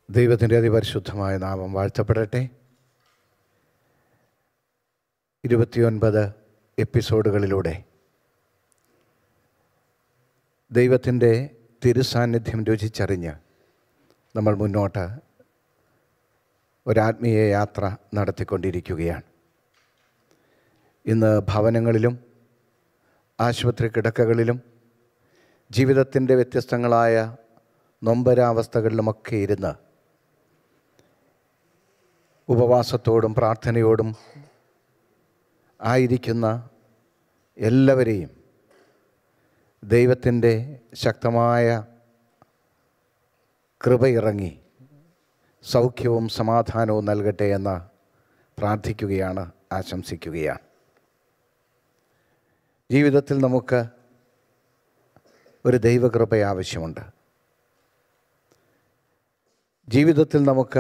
ദൈവത്തിൻ്റെ അതിപരിശുദ്ധമായ നാമം വാഴ്ത്തപ്പെടട്ടെ ഇരുപത്തിയൊൻപത് എപ്പിസോഡുകളിലൂടെ ദൈവത്തിൻ്റെ തിരുസാന്നിധ്യം രുചിച്ചറിഞ്ഞ് നമ്മൾ മുന്നോട്ട് ഒരാത്മീയ യാത്ര നടത്തിക്കൊണ്ടിരിക്കുകയാണ് ഇന്ന് ഭവനങ്ങളിലും ആശുപത്രി കിടക്കകളിലും ജീവിതത്തിൻ്റെ വ്യത്യസ്തങ്ങളായ നൊമ്പരാവസ്ഥകളിലുമൊക്കെ ഇരുന്ന് ഉപവാസത്തോടും പ്രാർത്ഥനയോടും ആയിരിക്കുന്ന എല്ലാവരെയും ദൈവത്തിൻ്റെ ശക്തമായ കൃപയിറങ്ങി സൗഖ്യവും സമാധാനവും നൽകട്ടെ എന്ന് പ്രാർത്ഥിക്കുകയാണ് ആശംസിക്കുകയാണ് ജീവിതത്തിൽ നമുക്ക് ഒരു ദൈവകൃപ ആവശ്യമുണ്ട് ജീവിതത്തിൽ നമുക്ക്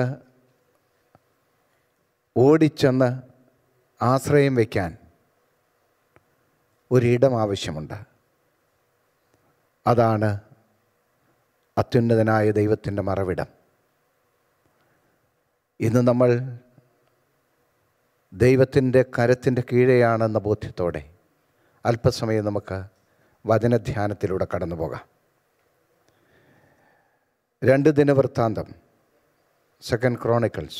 ഓടിച്ചെന്ന് ആശ്രയം വയ്ക്കാൻ ഒരിടം ആവശ്യമുണ്ട് അതാണ് അത്യുന്നതനായ ദൈവത്തിൻ്റെ മറവിടം ഇന്ന് നമ്മൾ ദൈവത്തിൻ്റെ കരത്തിൻ്റെ കീഴെയാണെന്ന ബോധ്യത്തോടെ അല്പസമയം നമുക്ക് വചനധ്യാനത്തിലൂടെ കടന്നു പോകാം രണ്ട് ദിനവൃത്താന്തം സെക്കൻഡ് ക്രോണിക്കിൾസ്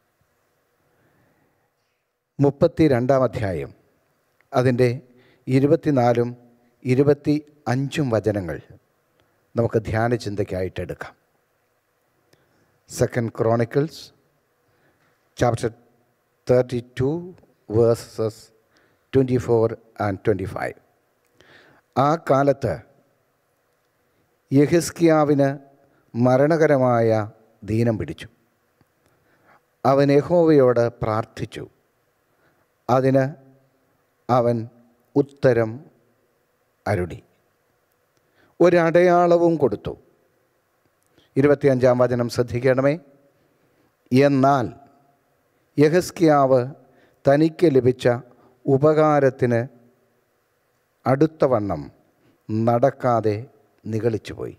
മുപ്പത്തി രണ്ടാം അധ്യായം അതിൻ്റെ ഇരുപത്തിനാലും ഇരുപത്തി അഞ്ചും വചനങ്ങൾ നമുക്ക് ധ്യാന ചിന്തയ്ക്കായിട്ട് എടുക്കാം second chronicles chapter thirty two verses twenty four and twenty five ആ കാലത്ത് യഹിസ്കിയാവിന് മരണകരമായ ദീനം പിടിച്ചു അവൻ യഹോവയോട് പ്രാർത്ഥിച്ചു അതിന് അവൻ ഉത്തരം അരുടി ഒരടയാളവും കൊടുത്തു ഇരുപത്തിയഞ്ചാം വചനം ശ്രദ്ധിക്കണമേ എന്നാൽ യഹസ്കിയാവ് തനിക്ക് ലഭിച്ച ഉപകാരത്തിന് അടുത്തവണ്ണം നടക്കാതെ നിഗളിച്ചുപോയി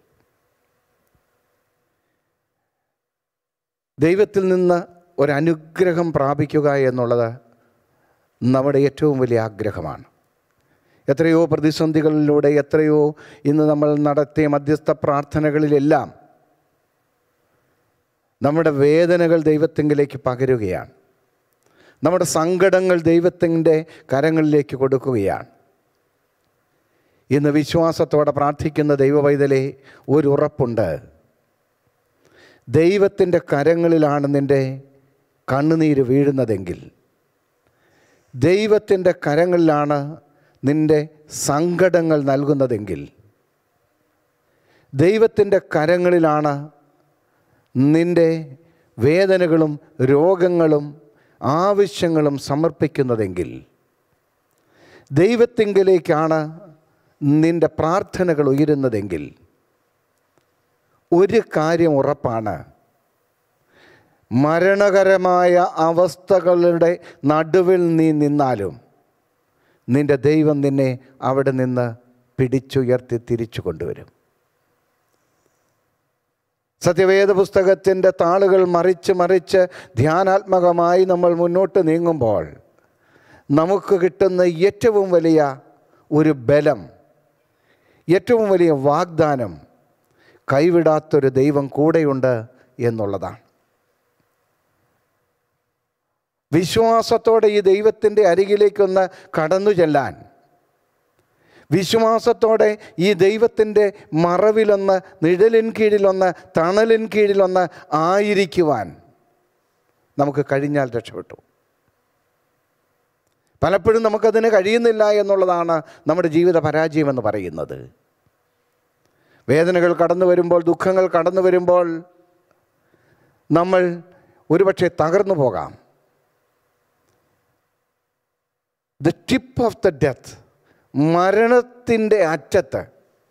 ദൈവത്തിൽ നിന്ന് ഒരനുഗ്രഹം പ്രാപിക്കുക എന്നുള്ളത് നമ്മുടെ ഏറ്റവും വലിയ ആഗ്രഹമാണ് എത്രയോ പ്രതിസന്ധികളിലൂടെ എത്രയോ ഇന്ന് നമ്മൾ നടത്തിയ മധ്യസ്ഥ പ്രാർത്ഥനകളിലെല്ലാം നമ്മുടെ വേദനകൾ ദൈവത്തെങ്കിലേക്ക് പകരുകയാണ് നമ്മുടെ സങ്കടങ്ങൾ ദൈവത്തിൻ്റെ കരങ്ങളിലേക്ക് കൊടുക്കുകയാണ് ഇന്ന് വിശ്വാസത്തോടെ പ്രാർത്ഥിക്കുന്ന ദൈവവൈതലെ ഒരു ഉറപ്പുണ്ട് ദൈവത്തിൻ്റെ കരങ്ങളിലാണ് നിൻ്റെ കണ്ണുനീര് വീഴുന്നതെങ്കിൽ ദൈവത്തിൻ്റെ കരങ്ങളിലാണ് നിൻ്റെ സങ്കടങ്ങൾ നൽകുന്നതെങ്കിൽ ദൈവത്തിൻ്റെ കരങ്ങളിലാണ് നിൻ്റെ വേദനകളും രോഗങ്ങളും ആവശ്യങ്ങളും സമർപ്പിക്കുന്നതെങ്കിൽ ദൈവത്തിങ്കിലേക്കാണ് നിൻ്റെ പ്രാർത്ഥനകൾ ഉയരുന്നതെങ്കിൽ ഒരു കാര്യം ഉറപ്പാണ് മരണകരമായ അവസ്ഥകളുടെ നടുവിൽ നീ നിന്നാലും നിൻ്റെ ദൈവം നിന്നെ അവിടെ നിന്ന് പിടിച്ചുയർത്തി തിരിച്ചു കൊണ്ടുവരും സത്യവേദ പുസ്തകത്തിൻ്റെ താളുകൾ മറിച്ച് മറിച്ച് ധ്യാനാത്മകമായി നമ്മൾ മുന്നോട്ട് നീങ്ങുമ്പോൾ നമുക്ക് കിട്ടുന്ന ഏറ്റവും വലിയ ഒരു ബലം ഏറ്റവും വലിയ വാഗ്ദാനം കൈവിടാത്തൊരു ദൈവം കൂടെയുണ്ട് എന്നുള്ളതാണ് വിശ്വാസത്തോടെ ഈ ദൈവത്തിൻ്റെ അരികിലേക്കൊന്ന് കടന്നു ചെല്ലാൻ വിശ്വാസത്തോടെ ഈ ദൈവത്തിൻ്റെ മറവിലൊന്ന് നിഴലിൻ കീഴിലൊന്ന് തണലിൻ കീഴിലൊന്ന് ആയിരിക്കുവാൻ നമുക്ക് കഴിഞ്ഞാൽ രക്ഷപ്പെട്ടു പലപ്പോഴും നമുക്കതിന് കഴിയുന്നില്ല എന്നുള്ളതാണ് നമ്മുടെ ജീവിത പരാജയമെന്ന് പറയുന്നത് വേദനകൾ കടന്നു വരുമ്പോൾ ദുഃഖങ്ങൾ കടന്നു വരുമ്പോൾ നമ്മൾ ഒരുപക്ഷെ തകർന്നു പോകാം the tip of the death മരണത്തിൻ്റെ അറ്റത്ത്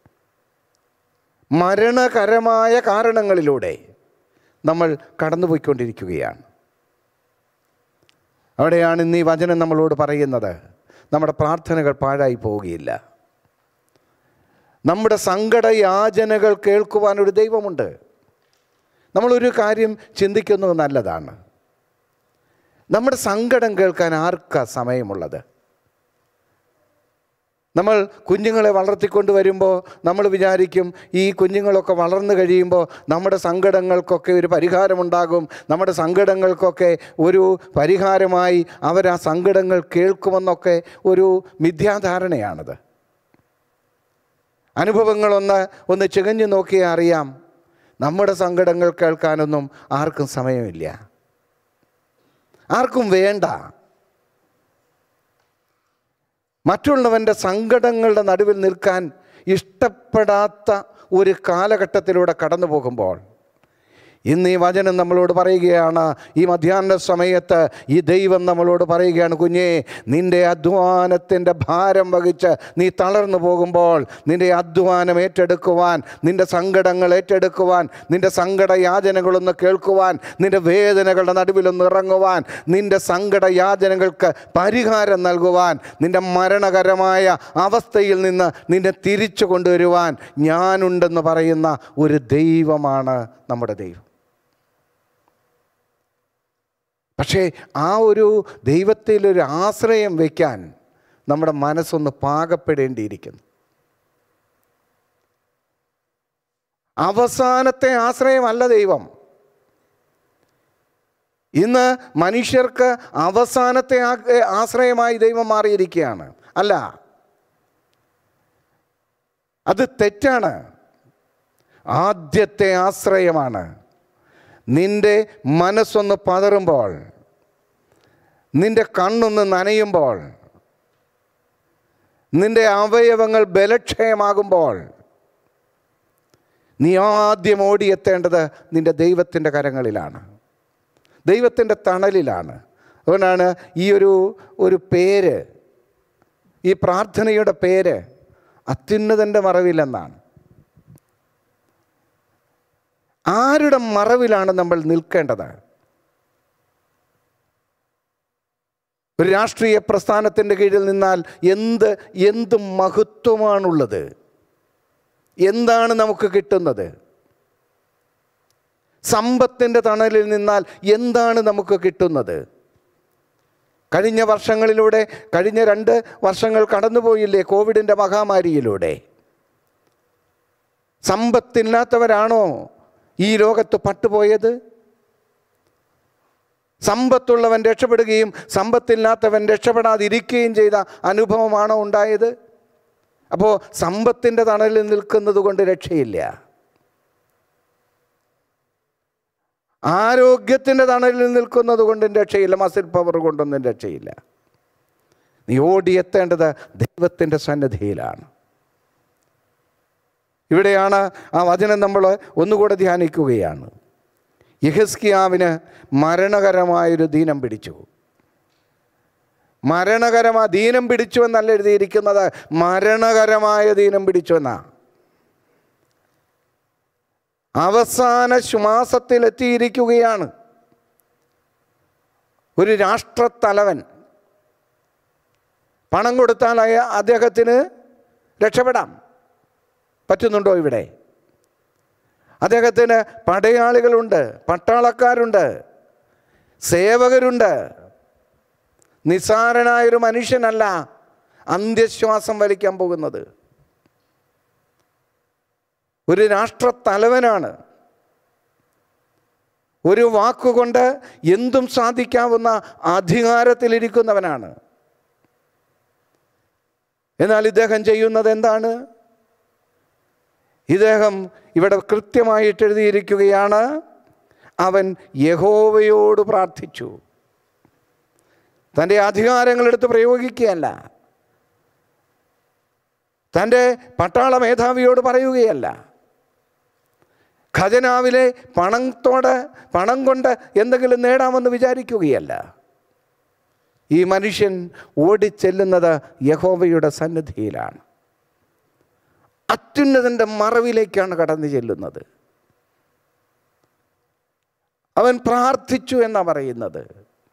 മരണകരമായ കാരണങ്ങളിലൂടെ നമ്മൾ കടന്നുപോയിക്കൊണ്ടിരിക്കുകയാണ് അവിടെയാണ് ഇന്ന് ഈ വചനം നമ്മളോട് പറയുന്നത് നമ്മുടെ പ്രാർത്ഥനകൾ പാഴായി പോവുകയില്ല നമ്മുടെ സങ്കട യാചനകൾ കേൾക്കുവാൻ ഒരു ദൈവമുണ്ട് നമ്മളൊരു കാര്യം ചിന്തിക്കുന്നത് നല്ലതാണ് നമ്മുടെ സങ്കടം കേൾക്കാൻ ആർക്കാ സമയമുള്ളത് നമ്മൾ കുഞ്ഞുങ്ങളെ വളർത്തിക്കൊണ്ട് വരുമ്പോൾ നമ്മൾ വിചാരിക്കും ഈ കുഞ്ഞുങ്ങളൊക്കെ വളർന്നു കഴിയുമ്പോൾ നമ്മുടെ സങ്കടങ്ങൾക്കൊക്കെ ഒരു പരിഹാരമുണ്ടാകും നമ്മുടെ സങ്കടങ്ങൾക്കൊക്കെ ഒരു പരിഹാരമായി അവർ ആ സങ്കടങ്ങൾ കേൾക്കുമെന്നൊക്കെ ഒരു മിഥ്യാധാരണയാണത് അനുഭവങ്ങളൊന്ന് ഒന്ന് ചികഞ്ഞു നോക്കിയാൽ അറിയാം നമ്മുടെ സങ്കടങ്ങൾ കേൾക്കാനൊന്നും ആർക്കും സമയമില്ല ആർക്കും വേണ്ട മറ്റുള്ളവൻ്റെ സങ്കടങ്ങളുടെ നടുവിൽ നിൽക്കാൻ ഇഷ്ടപ്പെടാത്ത ഒരു കാലഘട്ടത്തിലൂടെ കടന്നു പോകുമ്പോൾ ഇന്ന് ഈ വചനം നമ്മളോട് പറയുകയാണ് ഈ മധ്യാഹ്ന സമയത്ത് ഈ ദൈവം നമ്മളോട് പറയുകയാണ് കുഞ്ഞേ നിൻ്റെ അധ്വാനത്തിൻ്റെ ഭാരം വഹിച്ച് നീ തളർന്നു പോകുമ്പോൾ നിൻ്റെ അധ്വാനം ഏറ്റെടുക്കുവാൻ നിൻ്റെ സങ്കടങ്ങൾ ഏറ്റെടുക്കുവാൻ നിൻ്റെ സങ്കട യാചനകളൊന്ന് കേൾക്കുവാൻ നിൻ്റെ വേദനകളുടെ നടുവിലൊന്ന് ഇറങ്ങുവാൻ നിൻ്റെ സങ്കട യാചനകൾക്ക് പരിഹാരം നൽകുവാൻ നിൻ്റെ മരണകരമായ അവസ്ഥയിൽ നിന്ന് നിന്നെ തിരിച്ചു കൊണ്ടുവരുവാൻ ഞാനുണ്ടെന്ന് പറയുന്ന ഒരു ദൈവമാണ് നമ്മുടെ ദൈവം പക്ഷേ ആ ഒരു ദൈവത്തിലൊരു ആശ്രയം വയ്ക്കാൻ നമ്മുടെ മനസ്സൊന്ന് പാകപ്പെടേണ്ടിയിരിക്കുന്നു അവസാനത്തെ ആശ്രയമല്ല ദൈവം ഇന്ന് മനുഷ്യർക്ക് അവസാനത്തെ ആ- ആശ്രയമായി ദൈവം മാറിയിരിക്കുകയാണ് അല്ല അത് തെറ്റാണ് ആദ്യത്തെ ആശ്രയമാണ് നിന്റെ മനസ്സൊന്ന് പതറുമ്പോൾ നിന്റെ കണ്ണൊന്ന് നനയുമ്പോൾ നിന്റെ അവയവങ്ങൾ ബലക്ഷയമാകുമ്പോൾ നീ ആദ്യം ഓടിയെത്തേണ്ടത് നിന്റെ ദൈവത്തിൻ്റെ കരങ്ങളിലാണ് ദൈവത്തിൻ്റെ തണലിലാണ് അതുകൊണ്ടാണ് ഈ ഒരു ഒരു പേര് ഈ പ്രാർത്ഥനയുടെ പേര് അത്യുന്നതൻ്റെ മറവിലെന്നാണ് ആരുടെ മറവിലാണ് നമ്മൾ നിൽക്കേണ്ടത് ഒരു രാഷ്ട്രീയ പ്രസ്ഥാനത്തിൻ്റെ കീഴിൽ നിന്നാൽ എന്ത് എന്ത് മഹത്വമാണുള്ളത് എന്താണ് നമുക്ക് കിട്ടുന്നത് സമ്പത്തിൻ്റെ തണലിൽ നിന്നാൽ എന്താണ് നമുക്ക് കിട്ടുന്നത് കഴിഞ്ഞ വർഷങ്ങളിലൂടെ കഴിഞ്ഞ രണ്ട് വർഷങ്ങൾ കടന്നുപോയില്ലേ കോവിഡിൻ്റെ മഹാമാരിയിലൂടെ സമ്പത്തില്ലാത്തവരാണോ ഈ ലോകത്ത് പട്ടുപോയത് സമ്പത്തുള്ളവൻ രക്ഷപ്പെടുകയും സമ്പത്തില്ലാത്തവൻ രക്ഷപ്പെടാതിരിക്കുകയും ചെയ്ത അനുഭവമാണോ ഉണ്ടായത് അപ്പോൾ സമ്പത്തിൻ്റെ തണലിൽ നിൽക്കുന്നത് കൊണ്ട് രക്ഷയില്ല ആരോഗ്യത്തിൻ്റെ തണലിൽ നിൽക്കുന്നത് കൊണ്ടും രക്ഷയില്ല മസിൽ പവർ കൊണ്ടൊന്നും രക്ഷയില്ല നീ ഓടിയെത്തേണ്ടത് ദൈവത്തിൻ്റെ സന്നദ്ധിയിലാണ് ഇവിടെയാണ് ആ വചനം നമ്മൾ ഒന്നുകൂടെ ധ്യാനിക്കുകയാണ് യഹസ്കിയാവിന് മരണകരമായൊരു ദീനം പിടിച്ചു മരണകരമായ ദീനം പിടിച്ചു എന്നല്ല എഴുതിയിരിക്കുന്നത് മരണകരമായ ദീനം പിടിച്ചു എന്നാ അവസാന ശ്വാസത്തിലെത്തിയിരിക്കുകയാണ് ഒരു രാഷ്ട്രത്തലവൻ പണം കൊടുത്താൽ അയ- അദ്ദേഹത്തിന് രക്ഷപ്പെടാം പറ്റുന്നുണ്ടോ ഇവിടെ അദ്ദേഹത്തിന് പടയാളികളുണ്ട് പട്ടാളക്കാരുണ്ട് സേവകരുണ്ട് നിസ്സാരനായൊരു മനുഷ്യനല്ല അന്ത്യശ്വാസം വലിക്കാൻ പോകുന്നത് ഒരു രാഷ്ട്രത്തലവനാണ് ഒരു വാക്കുകൊണ്ട് എന്തും സാധിക്കാവുന്ന അധികാരത്തിലിരിക്കുന്നവനാണ് എന്നാൽ ഇദ്ദേഹം ചെയ്യുന്നത് എന്താണ് ഇദ്ദേഹം ഇവിടെ കൃത്യമായിട്ട് എഴുതിയിരിക്കുകയാണ് അവൻ യഹോവയോട് പ്രാർത്ഥിച്ചു തൻ്റെ അധികാരങ്ങളെടുത്ത് പ്രയോഗിക്കുകയല്ല തൻ്റെ പട്ടാള മേധാവിയോട് പറയുകയല്ല ഖജനാവിലെ പണത്തോട് പണം കൊണ്ട് എന്തെങ്കിലും നേടാമെന്ന് വിചാരിക്കുകയല്ല ഈ മനുഷ്യൻ ഓടിച്ചെല്ലുന്നത് യഹോവയുടെ സന്നിധിയിലാണ് അത്യുന്നതൻ്റെ മറവിലേക്കാണ് കടന്നു ചെല്ലുന്നത് അവൻ പ്രാർത്ഥിച്ചു എന്നാണ് പറയുന്നത്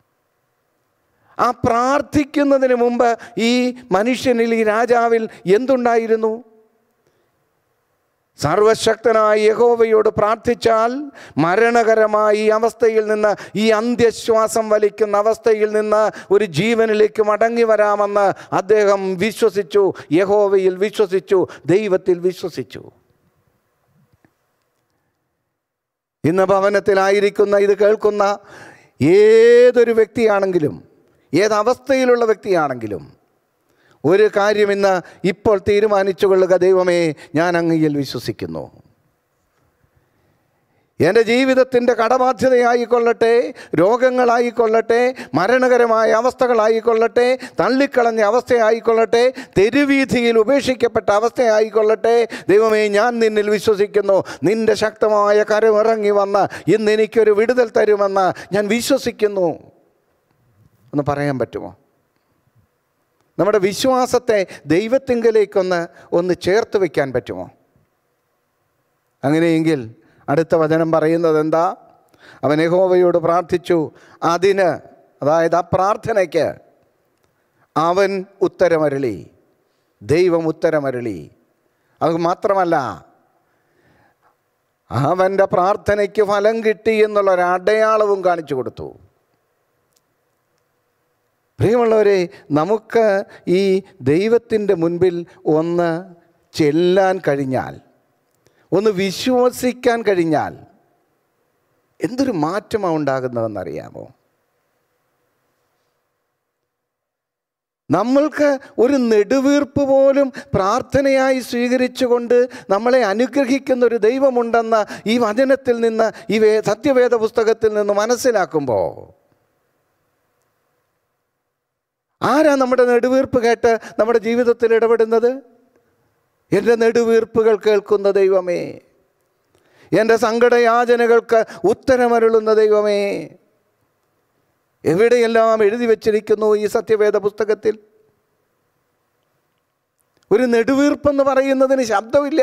ആ പ്രാർത്ഥിക്കുന്നതിന് മുമ്പ് ഈ മനുഷ്യനിൽ ഈ രാജാവിൽ എന്തുണ്ടായിരുന്നു സർവശക്തനായ യഹോവയോട് പ്രാർത്ഥിച്ചാൽ മരണകരമായ ഈ അവസ്ഥയിൽ നിന്ന് ഈ അന്ത്യശ്വാസം വലിക്കുന്ന അവസ്ഥയിൽ നിന്ന് ഒരു ജീവനിലേക്ക് മടങ്ങി വരാമെന്ന് അദ്ദേഹം വിശ്വസിച്ചു യഹോവയിൽ വിശ്വസിച്ചു ദൈവത്തിൽ വിശ്വസിച്ചു ഇന്ന് ഭവനത്തിലായിരിക്കുന്ന ഇത് കേൾക്കുന്ന ഏതൊരു വ്യക്തിയാണെങ്കിലും ഏതവസ്ഥയിലുള്ള വ്യക്തിയാണെങ്കിലും ഒരു കാര്യം ഇന്ന് ഇപ്പോൾ തീരുമാനിച്ചു കൊള്ളുക ദൈവമേ ഞാൻ അങ്ങയിൽ വിശ്വസിക്കുന്നു എൻ്റെ ജീവിതത്തിൻ്റെ കടബാധ്യതയായിക്കൊള്ളട്ടെ രോഗങ്ങളായിക്കൊള്ളട്ടെ മരണകരമായ അവസ്ഥകളായിക്കൊള്ളട്ടെ തള്ളിക്കളഞ്ഞ അവസ്ഥയായിക്കൊള്ളട്ടെ തെരുവീഥിയിൽ ഉപേക്ഷിക്കപ്പെട്ട അവസ്ഥയായിക്കൊള്ളട്ടെ ദൈവമേ ഞാൻ നിന്നിൽ വിശ്വസിക്കുന്നു നിൻ്റെ ശക്തമായ കരമിറങ്ങി വന്ന് ഇന്ന് എനിക്കൊരു വിടുതൽ തരുമെന്ന് ഞാൻ വിശ്വസിക്കുന്നു ഒന്ന് പറയാൻ പറ്റുമോ നമ്മുടെ വിശ്വാസത്തെ ദൈവത്തിങ്കലേക്കൊന്ന് ഒന്ന് ചേർത്ത് വയ്ക്കാൻ പറ്റുമോ അങ്ങനെയെങ്കിൽ അടുത്ത വചനം പറയുന്നത് എന്താ അവൻ യഹോവയോട് പ്രാർത്ഥിച്ചു അതിന് അതായത് ആ പ്രാർത്ഥനയ്ക്ക് അവൻ ഉത്തരമരളി ദൈവം ഉത്തരമരളി അത് മാത്രമല്ല അവൻ്റെ പ്രാർത്ഥനയ്ക്ക് ഫലം കിട്ടി എന്നുള്ളൊരു അടയാളവും കാണിച്ചു കൊടുത്തു പ്രിയമുള്ളവരെ നമുക്ക് ഈ ദൈവത്തിൻ്റെ മുൻപിൽ ഒന്ന് ചെല്ലാൻ കഴിഞ്ഞാൽ ഒന്ന് വിശ്വസിക്കാൻ കഴിഞ്ഞാൽ എന്തൊരു മാറ്റമാണ് ഉണ്ടാകുന്നതെന്നറിയാമോ നമ്മൾക്ക് ഒരു നെടുവീർപ്പ് പോലും പ്രാർത്ഥനയായി സ്വീകരിച്ചുകൊണ്ട് നമ്മളെ അനുഗ്രഹിക്കുന്ന ഒരു ദൈവമുണ്ടെന്ന് ഈ വചനത്തിൽ നിന്ന് ഈ വേ സത്യവേദ പുസ്തകത്തിൽ നിന്ന് മനസ്സിലാക്കുമ്പോൾ ആരാ നമ്മുടെ നെടുവീർപ്പ് കേട്ട് നമ്മുടെ ജീവിതത്തിൽ ഇടപെടുന്നത് എൻ്റെ നെടുവീർപ്പുകൾ കേൾക്കുന്ന ദൈവമേ എൻ്റെ സങ്കടയാചനകൾക്ക് ഉത്തരമരുളുന്ന ദൈവമേ എവിടെയെല്ലാം എഴുതി വച്ചിരിക്കുന്നു ഈ സത്യവേദ പുസ്തകത്തിൽ ഒരു നെടുവീർപ്പെന്ന് പറയുന്നതിന് ശബ്ദമില്ല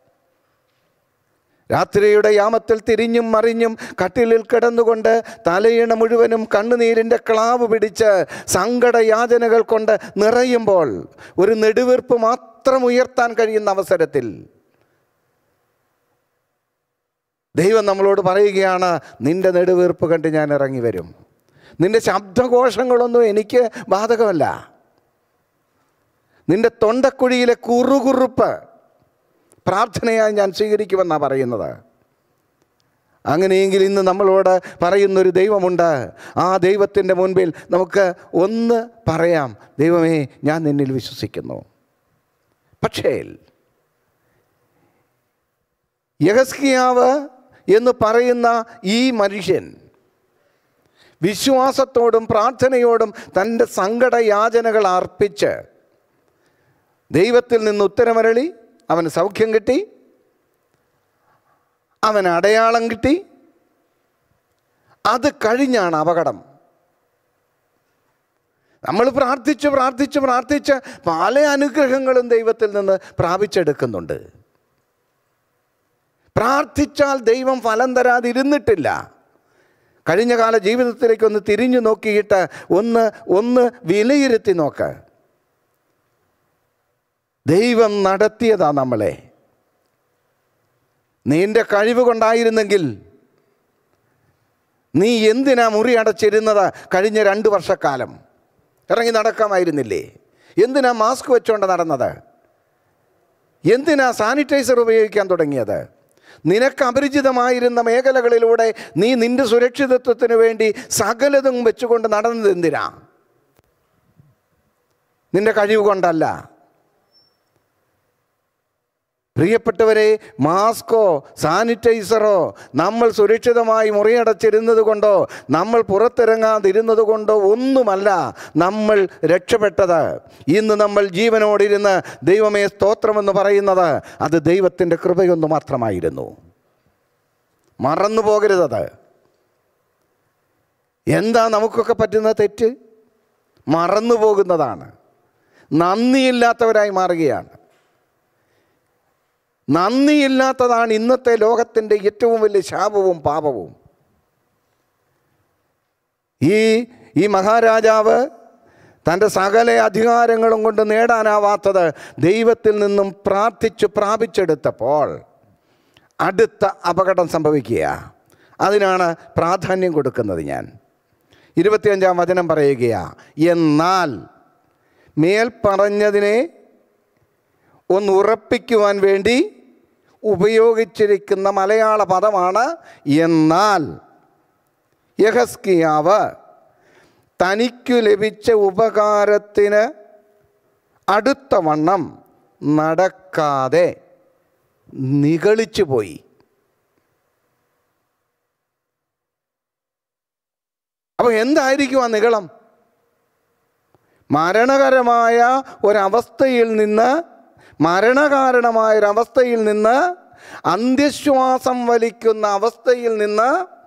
രാത്രിയുടെ യാമത്തിൽ തിരിഞ്ഞും മറിഞ്ഞും കട്ടിലിൽ കിടന്നുകൊണ്ട് തലയിണ മുഴുവനും കണ്ണുനീരിൻ്റെ ക്ലാവ് പിടിച്ച് സങ്കടയാചനകൾ കൊണ്ട് നിറയുമ്പോൾ ഒരു നെടുവീർപ്പ് മാത്രം ഉയർത്താൻ കഴിയുന്ന അവസരത്തിൽ ദൈവം നമ്മളോട് പറയുകയാണ് നിന്റെ നെടുവീർപ്പ് കണ്ട് ഞാൻ ഇറങ്ങി വരും നിന്റെ ശബ്ദഘോഷങ്ങളൊന്നും എനിക്ക് ബാധകമല്ല നിന്റെ തൊണ്ടക്കുഴിയിലെ കുറുകുറുപ്പ് പ്രാർത്ഥനയായി ഞാൻ സ്വീകരിക്കുമെന്നാണ് പറയുന്നത് അങ്ങനെയെങ്കിൽ ഇന്ന് നമ്മളോട് പറയുന്നൊരു ദൈവമുണ്ട് ആ ദൈവത്തിൻ്റെ മുൻപിൽ നമുക്ക് ഒന്ന് പറയാം ദൈവമേ ഞാൻ നിന്നിൽ വിശ്വസിക്കുന്നു പക്ഷേ യഹസ്കിയാവ് എന്ന് പറയുന്ന ഈ മനുഷ്യൻ വിശ്വാസത്തോടും പ്രാർത്ഥനയോടും തൻ്റെ സങ്കടയാചനകൾ അർപ്പിച്ച് ദൈവത്തിൽ നിന്ന് ഉത്തരമരളി അവന് സൗഖ്യം കിട്ടി അവന് അടയാളം കിട്ടി അത് കഴിഞ്ഞാണ് അപകടം നമ്മൾ പ്രാർത്ഥിച്ച് പ്രാർത്ഥിച്ച് പ്രാർത്ഥിച്ച് പല അനുഗ്രഹങ്ങളും ദൈവത്തിൽ നിന്ന് പ്രാപിച്ചെടുക്കുന്നുണ്ട് പ്രാർത്ഥിച്ചാൽ ദൈവം ഫലം തരാതിരുന്നിട്ടില്ല കഴിഞ്ഞ കാല ജീവിതത്തിലേക്ക് ഒന്ന് തിരിഞ്ഞു നോക്കിയിട്ട് ഒന്ന് ഒന്ന് വിലയിരുത്തി നോക്ക് ദൈവം നടത്തിയതാ നമ്മളെ നിന്റെ കഴിവ് കൊണ്ടായിരുന്നെങ്കിൽ നീ എന്തിനാ മുറി അടച്ചിരുന്നത് കഴിഞ്ഞ രണ്ട് വർഷക്കാലം ഇറങ്ങി നടക്കാമായിരുന്നില്ലേ എന്തിനാ മാസ്ക് വെച്ചുകൊണ്ട് നടന്നത് എന്തിനാ സാനിറ്റൈസർ ഉപയോഗിക്കാൻ തുടങ്ങിയത് നിനക്ക് അപരിചിതമായിരുന്ന മേഖലകളിലൂടെ നീ നിന്റെ സുരക്ഷിതത്വത്തിന് വേണ്ടി സകലതും വെച്ചുകൊണ്ട് നടന്നത് എന്തിനാ നിന്റെ കഴിവ് കൊണ്ടല്ല പ്രിയപ്പെട്ടവരെ മാസ്കോ സാനിറ്റൈസറോ നമ്മൾ സുരക്ഷിതമായി മുറിയടച്ചിരുന്നത് കൊണ്ടോ നമ്മൾ പുറത്തിറങ്ങാതിരുന്നത് കൊണ്ടോ ഒന്നുമല്ല നമ്മൾ രക്ഷപ്പെട്ടത് ഇന്ന് നമ്മൾ ജീവനോടിരുന്ന് ദൈവമേ സ്തോത്രമെന്ന് പറയുന്നത് അത് ദൈവത്തിൻ്റെ കൃപയൊന്നു മാത്രമായിരുന്നു മറന്നു പോകരുതത് എന്താ നമുക്കൊക്കെ പറ്റുന്ന തെറ്റ് മറന്നു പോകുന്നതാണ് നന്ദിയില്ലാത്തവരായി മാറുകയാണ് നന്ദിയില്ലാത്തതാണ് ഇന്നത്തെ ലോകത്തിൻ്റെ ഏറ്റവും വലിയ ശാപവും പാപവും ഈ ഈ മഹാരാജാവ് തൻ്റെ സകല അധികാരങ്ങളും കൊണ്ട് നേടാനാവാത്തത് ദൈവത്തിൽ നിന്നും പ്രാർത്ഥിച്ച് പ്രാപിച്ചെടുത്തപ്പോൾ അടുത്ത അപകടം സംഭവിക്കുക അതിനാണ് പ്രാധാന്യം കൊടുക്കുന്നത് ഞാൻ ഇരുപത്തിയഞ്ചാം വചനം പറയുകയാ എന്നാൽ മേൽ പറഞ്ഞതിനെ ഒന്ന് ഉറപ്പിക്കുവാൻ വേണ്ടി ഉപയോഗിച്ചിരിക്കുന്ന മലയാള പദമാണ് എന്നാൽ യഹസ്കിയാവ് തനിക്കു ലഭിച്ച ഉപകാരത്തിന് അടുത്ത വണ്ണം നടക്കാതെ നിഗളിച്ചു പോയി അപ്പോൾ എന്തായിരിക്കും ആ നിഗളം മരണകരമായ ഒരവസ്ഥയിൽ നിന്ന് മരണകാരണമായ ഒരവസ്ഥയിൽ നിന്ന് അന്ത്യശ്വാസം വലിക്കുന്ന അവസ്ഥയിൽ നിന്ന്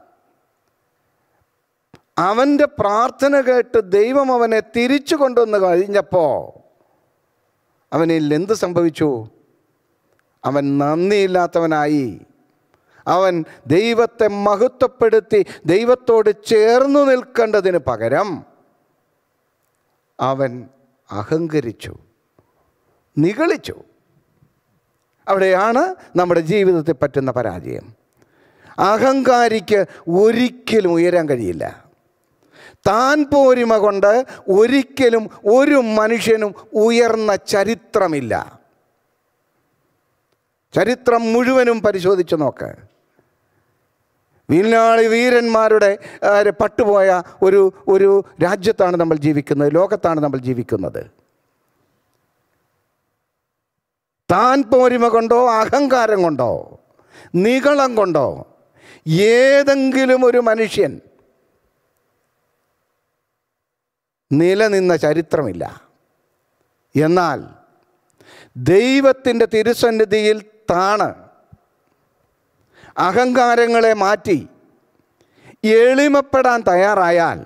അവൻ്റെ പ്രാർത്ഥന കേട്ട് ദൈവം അവനെ തിരിച്ചു കൊണ്ടുവന്ന് കഴിഞ്ഞപ്പോൾ അവനിൽ എന്ത് സംഭവിച്ചു അവൻ നന്ദിയില്ലാത്തവനായി അവൻ ദൈവത്തെ മഹത്വപ്പെടുത്തി ദൈവത്തോട് ചേർന്നു നിൽക്കേണ്ടതിന് പകരം അവൻ അഹങ്കരിച്ചു നിഗളിച്ചു അവിടെയാണ് നമ്മുടെ ജീവിതത്തിൽ പറ്റുന്ന പരാജയം അഹങ്കാരിക്ക് ഒരിക്കലും ഉയരാൻ കഴിയില്ല താൻ പോരിമ കൊണ്ട് ഒരിക്കലും ഒരു മനുഷ്യനും ഉയർന്ന ചരിത്രമില്ല ചരിത്രം മുഴുവനും പരിശോധിച്ച് നോക്ക് വീലാളി വീരന്മാരുടെ ആ, പട്ടുപോയ ഒരു ഒരു രാജ്യത്താണ് നമ്മൾ ജീവിക്കുന്നത് ലോകത്താണ് നമ്മൾ ജീവിക്കുന്നത് താൻ പോരിമ കൊണ്ടോ അഹങ്കാരം കൊണ്ടോ നികളം കൊണ്ടോ ഏതെങ്കിലും ഒരു മനുഷ്യൻ നിലനിന്ന ചരിത്രമില്ല എന്നാൽ ദൈവത്തിൻ്റെ തിരുസന്നിധിയിൽ താണ് അഹങ്കാരങ്ങളെ മാറ്റി എളിമപ്പെടാൻ തയ്യാറായാൽ